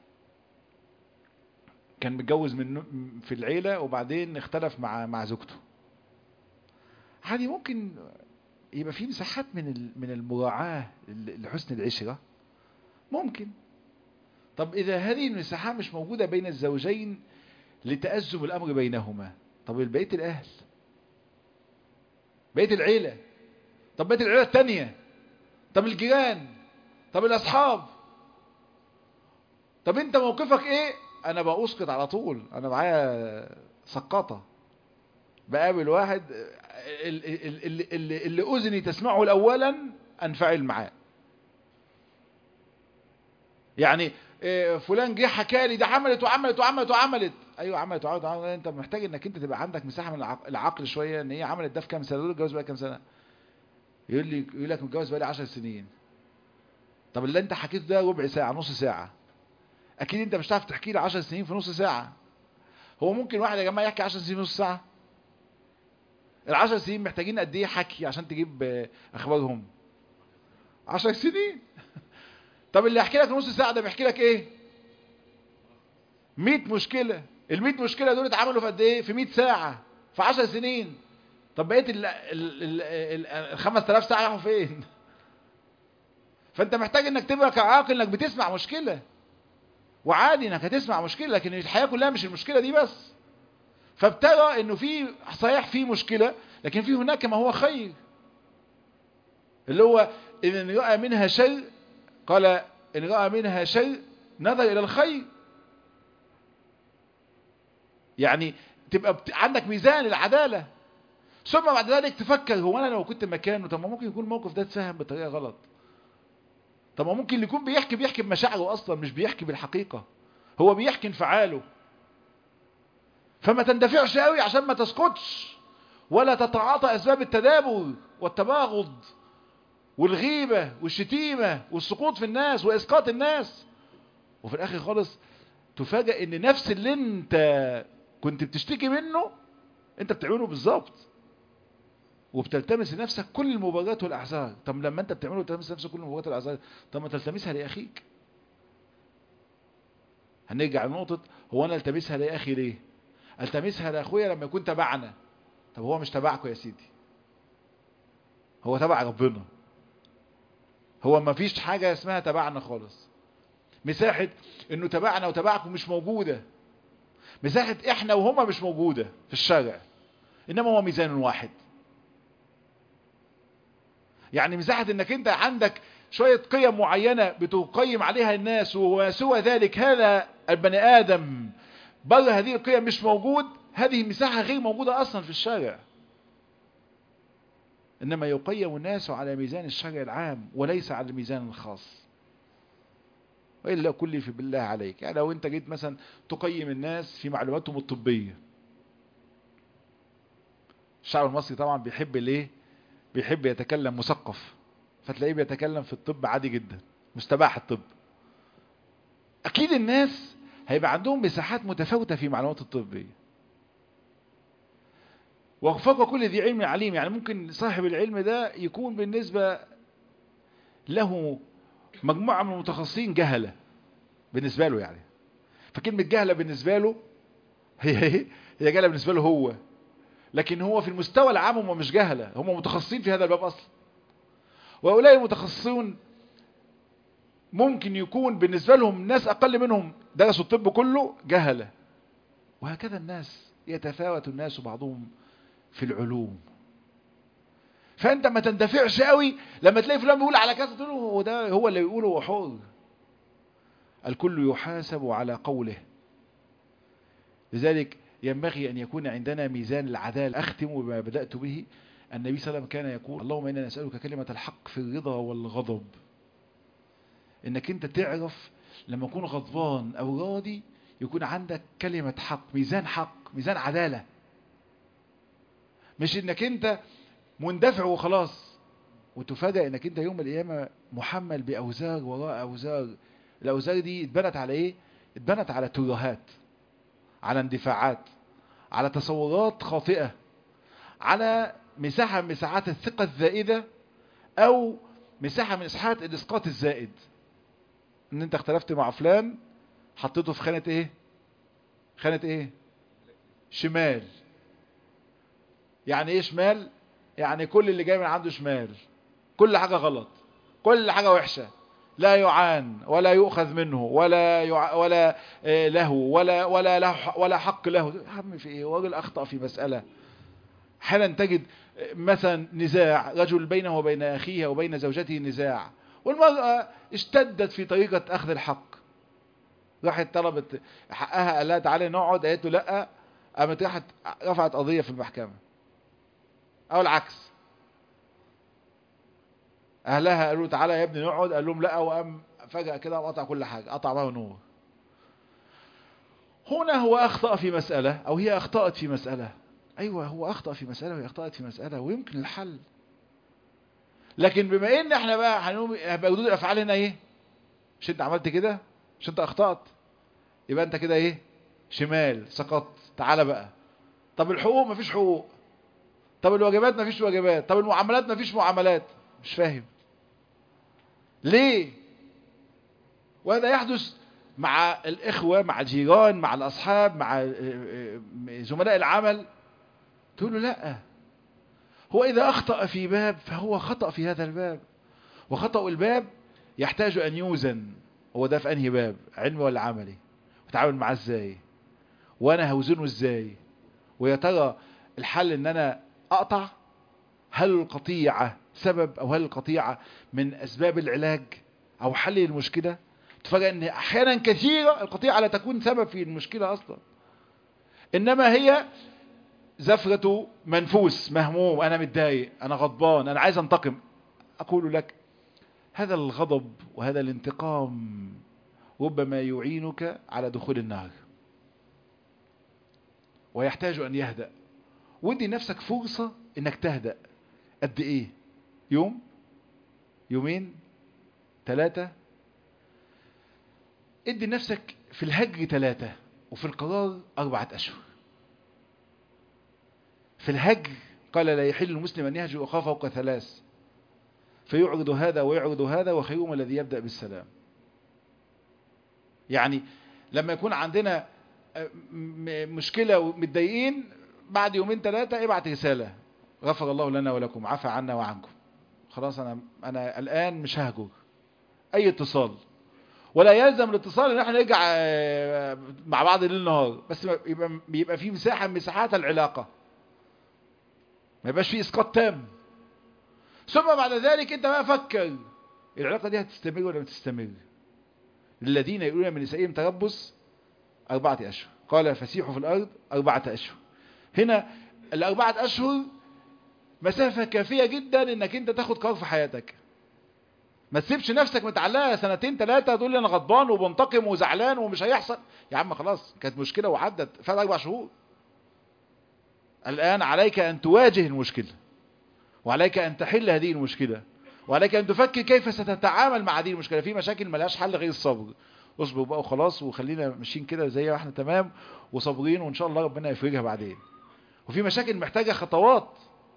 كان متجوز من في العيلة وبعدين اختلف مع مع زوجته عادي ممكن يبقى في مساحات من ال- من المراعاة ل- لحسن العشرة ممكن طب إذا هذه المساحات مش موجودة بين الزوجين لتأزم الأمر بينهما طب بقية الأهل بقية العيلة طب بقية العيلة التانية طب الجيران طب الأصحاب طب أنت موقفك إيه أنا بأسقط على طول أنا معايا سقاطة بقابل واحد ال- ال- ال- اللي, اللي أذني تسمعه الأولا أنفعل معاه يعني إيه، فلان جه حكى لي ده عملت وعملت وعملت وعملت ايوه عملت وعملت وعملت انت محتاج انك انت تبقى عندك مساحه من العق- العقل شويه ان هي عملت ده في كام سنه دول الجواز بقى كام سنه يقول لي يقول لك متجوز بقى لي 10 سنين طب اللي انت حكيته ده ربع ساعه نص ساعه اكيد انت مش هتعرف تحكي لي 10 سنين في نص ساعه هو ممكن واحد يا جماعه يحكي 10 سنين في نص ساعه العشر سنين محتاجين قد ايه حكي عشان تجيب آه، اخبارهم 10 سنين طب اللي يحكي لك نص ساعه ده بيحكي لك ايه 100 مشكله ال 100 مشكله دول اتعملوا في قد ايه في 100 ساعه في 10 سنين طب بقيه ال ال ال ال ال 5000 ساعه راحوا فين فانت محتاج انك تبقى كعاقل انك بتسمع مشكله وعادي انك هتسمع مشكله لكن الحياه كلها مش المشكله دي بس فابتغى انه في صحيح في مشكله لكن في هناك ما هو خير اللي هو ان راى منها شيء قال ان راى منها شيء نظر الى الخير يعني تبقى بت... عندك ميزان العداله ثم بعد ذلك تفكر هو انا لو كنت مكانه طب ما ممكن يكون الموقف ده اتفهم بطريقه غلط طب ما ممكن يكون بيحكي بيحكي بمشاعره اصلا مش بيحكي بالحقيقه هو بيحكي انفعاله فما تندفعش قوي عشان ما تسقطش ولا تتعاطى اسباب التدابر والتباغض والغيبة والشتيمة والسقوط في الناس واسقاط الناس وفي الاخر خالص تفاجئ ان نفس اللي انت كنت بتشتكي منه انت بتعمله بالظبط وبتلتمس لنفسك كل المباريات والاعذار طب لما انت بتعمله تلتمس لنفسك كل المباريات والاعذار طب ما تلتمسها لاخيك هنرجع لنقطة هو انا التمسها لاخي ليه التمسها لاخويا لما يكون تبعنا طب هو مش تبعكم يا سيدي هو تبع ربنا هو ما فيش حاجة اسمها تبعنا خالص مساحة انه تبعنا وتبعكم مش موجودة مساحة احنا وهما مش موجودة في الشارع انما هو ميزان واحد يعني مساحة انك انت عندك شوية قيم معينة بتقيم عليها الناس وسوى ذلك هذا البني ادم بره هذه القيم مش موجود هذه مساحة غير موجودة اصلا في الشارع انما يقيم الناس على ميزان الشرع العام وليس على الميزان الخاص وإلا كل في بالله عليك يعني لو انت جيت مثلا تقيم الناس في معلوماتهم الطبية الشعب المصري طبعا بيحب الايه بيحب يتكلم مثقف فتلاقيه بيتكلم في الطب عادي جدا مستباح الطب اكيد الناس هيبقى عندهم مساحات متفاوتة في معلومات الطبية وفوق كل ذي علم عليم يعني ممكن صاحب العلم ده يكون بالنسبة له مجموعة من المتخصصين جهلة بالنسبة له يعني فكلمة جهلة بالنسبة له هي هي هي جهلة بالنسبة له هو لكن هو في المستوى العام هم مش جهلة هم متخصصين في هذا الباب أصلا وهؤلاء المتخصصون ممكن يكون بالنسبة لهم ناس أقل منهم درسوا الطب كله جهلة وهكذا الناس يتفاوت الناس بعضهم في العلوم فانت ما تندفعش قوي لما تلاقي فلان بيقول على كذا تقول له هو ده هو اللي بيقوله هو حر الكل يحاسب على قوله لذلك ينبغي ان يكون عندنا ميزان العدالة اختم بما بدأت به النبي صلى الله عليه وسلم كان يقول اللهم انا نسألك كلمة الحق في الرضا والغضب انك انت تعرف لما اكون غضبان او راضي يكون عندك كلمة حق ميزان حق ميزان عدالة مش انك انت مندفع وخلاص وتفاجئ انك انت يوم القيامة محمل باوزار وراء اوزار الاوزار دي اتبنت على ايه اتبنت على ترهات على اندفاعات على تصورات خاطئة على مساحة من مساحات الثقة الزائدة او مساحة من مساحات الاسقاط الزائد ان انت اختلفت مع فلان حطيته في خانة ايه خانة ايه شمال يعني ايه شمال يعني كل اللي جاي من عنده شمال كل حاجة غلط كل حاجة وحشة لا يعان ولا يؤخذ منه ولا يع... ولا آه، له ولا ولا له ولا حق له يا عم في ايه راجل اخطا في مساله احيانا تجد آه، مثلا نزاع رجل بينه وبين اخيه وبين زوجته نزاع والمراه اشتدت في طريقه اخذ الحق راحت طلبت حقها قال لها تعالي نقعد قالت له لا قامت راحت رفعت قضيه في المحكمه او العكس اهلها قالوا تعالى يا ابني نقعد قال لهم لا وقام فجأة كده قطع كل حاجة قطع بقى نور هنا هو اخطأ في مسألة او هي اخطأت في مسألة ايوه هو اخطأ في مسألة وهي اخطأت في مسألة ويمكن الحل لكن بما ان احنا بقى هنقوم هيبقى ردود الافعال هنا ايه مش انت عملت كده مش انت اخطأت يبقى انت كده ايه شمال سقطت تعالى بقى طب الحقوق مفيش حقوق طب الواجبات مفيش واجبات طب المعاملات مفيش معاملات مش فاهم ليه وهذا يحدث مع الإخوة مع الجيران مع الأصحاب مع زملاء العمل تقول له لا هو إذا أخطأ في باب فهو خطأ في هذا الباب وخطأ الباب يحتاج أن يوزن هو ده في أنهي باب علمي ولا عملي وتعامل معاه ازاي وانا هوزنه ازاي ويا ترى الحل ان انا اقطع هل القطيعة سبب او هل القطيعة من اسباب العلاج او حل المشكلة تفاجأ ان احيانا كثيرة القطيعة لا تكون سبب في المشكلة اصلا انما هي زفرة منفوس مهموم انا متضايق انا غضبان انا عايز انتقم اقول لك هذا الغضب وهذا الانتقام ربما يعينك على دخول النار ويحتاج ان يهدأ ودي نفسك فرصة انك تهدأ قد ايه يوم يومين ثلاثة ادي نفسك في الهجر ثلاثة وفي القرار أربعة أشهر في الهجر قال لا يحل المسلم أن يهجر أخاه فوق ثلاث فيعرض هذا ويعرض هذا وخيرهم الذي يبدأ بالسلام يعني لما يكون عندنا مشكلة ومتضايقين بعد يومين ثلاثة ابعت رسالة غفر الله لنا ولكم عفى عنا وعنكم خلاص انا انا الان مش ههجر اي اتصال ولا يلزم الاتصال ان احنا نرجع مع بعض ليل نهار بس يبقى بيبقى في مساحه من مساحات العلاقه ما يبقاش في اسقاط تام ثم بعد ذلك انت بقى فكر العلاقه دي هتستمر ولا ما تستمر الذين يقولون من نسائهم تربص أربعة أشهر قال فسيحوا في الأرض أربعة أشهر هنا الأربعة أشهر مسافة كافية جدا انك انت تاخد قرار في حياتك ما تسيبش نفسك متعلقة سنتين ثلاثة تقول لي انا غضبان وبنتقم وزعلان ومش هيحصل يا عم خلاص كانت مشكلة وعدت فات اربع شهور الان عليك ان تواجه المشكلة وعليك ان تحل هذه المشكلة وعليك ان تفكر كيف ستتعامل مع هذه المشكلة في مشاكل ملهاش حل غير الصبر اصبر بقى وخلاص وخلينا ماشيين كده زي ما احنا تمام وصابرين وان شاء الله ربنا يفرجها بعدين وفي مشاكل محتاجة خطوات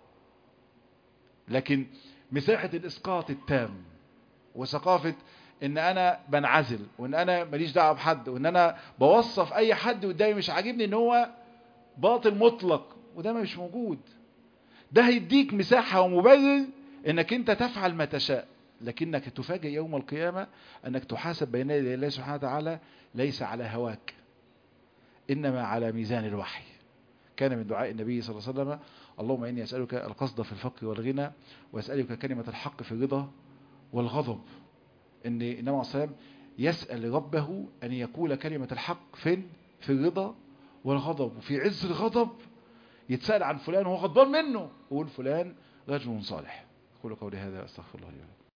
لكن مساحة الاسقاط التام وثقافة ان انا بنعزل وان انا ماليش دعوه بحد وان انا بوصف اي حد قدامي مش عاجبني ان هو باطل مطلق وده مش موجود ده هيديك مساحة ومبرر انك انت تفعل ما تشاء لكنك تفاجئ يوم القيامة انك تحاسب بين يدي الله سبحانه وتعالى ليس على هواك انما على ميزان الوحي كان من دعاء النبي صلى الله عليه وسلم اللهم إني أسألك القصد في الفقر والغنى وأسألك كلمة الحق في الرضا والغضب إن النبي عليه الصلاة يسأل ربه أن يقول كلمة الحق فين في الرضا والغضب وفي عز الغضب يتسأل عن فلان وهو غضبان منه يقول فلان رجل صالح أقول قولي هذا أستغفر الله لي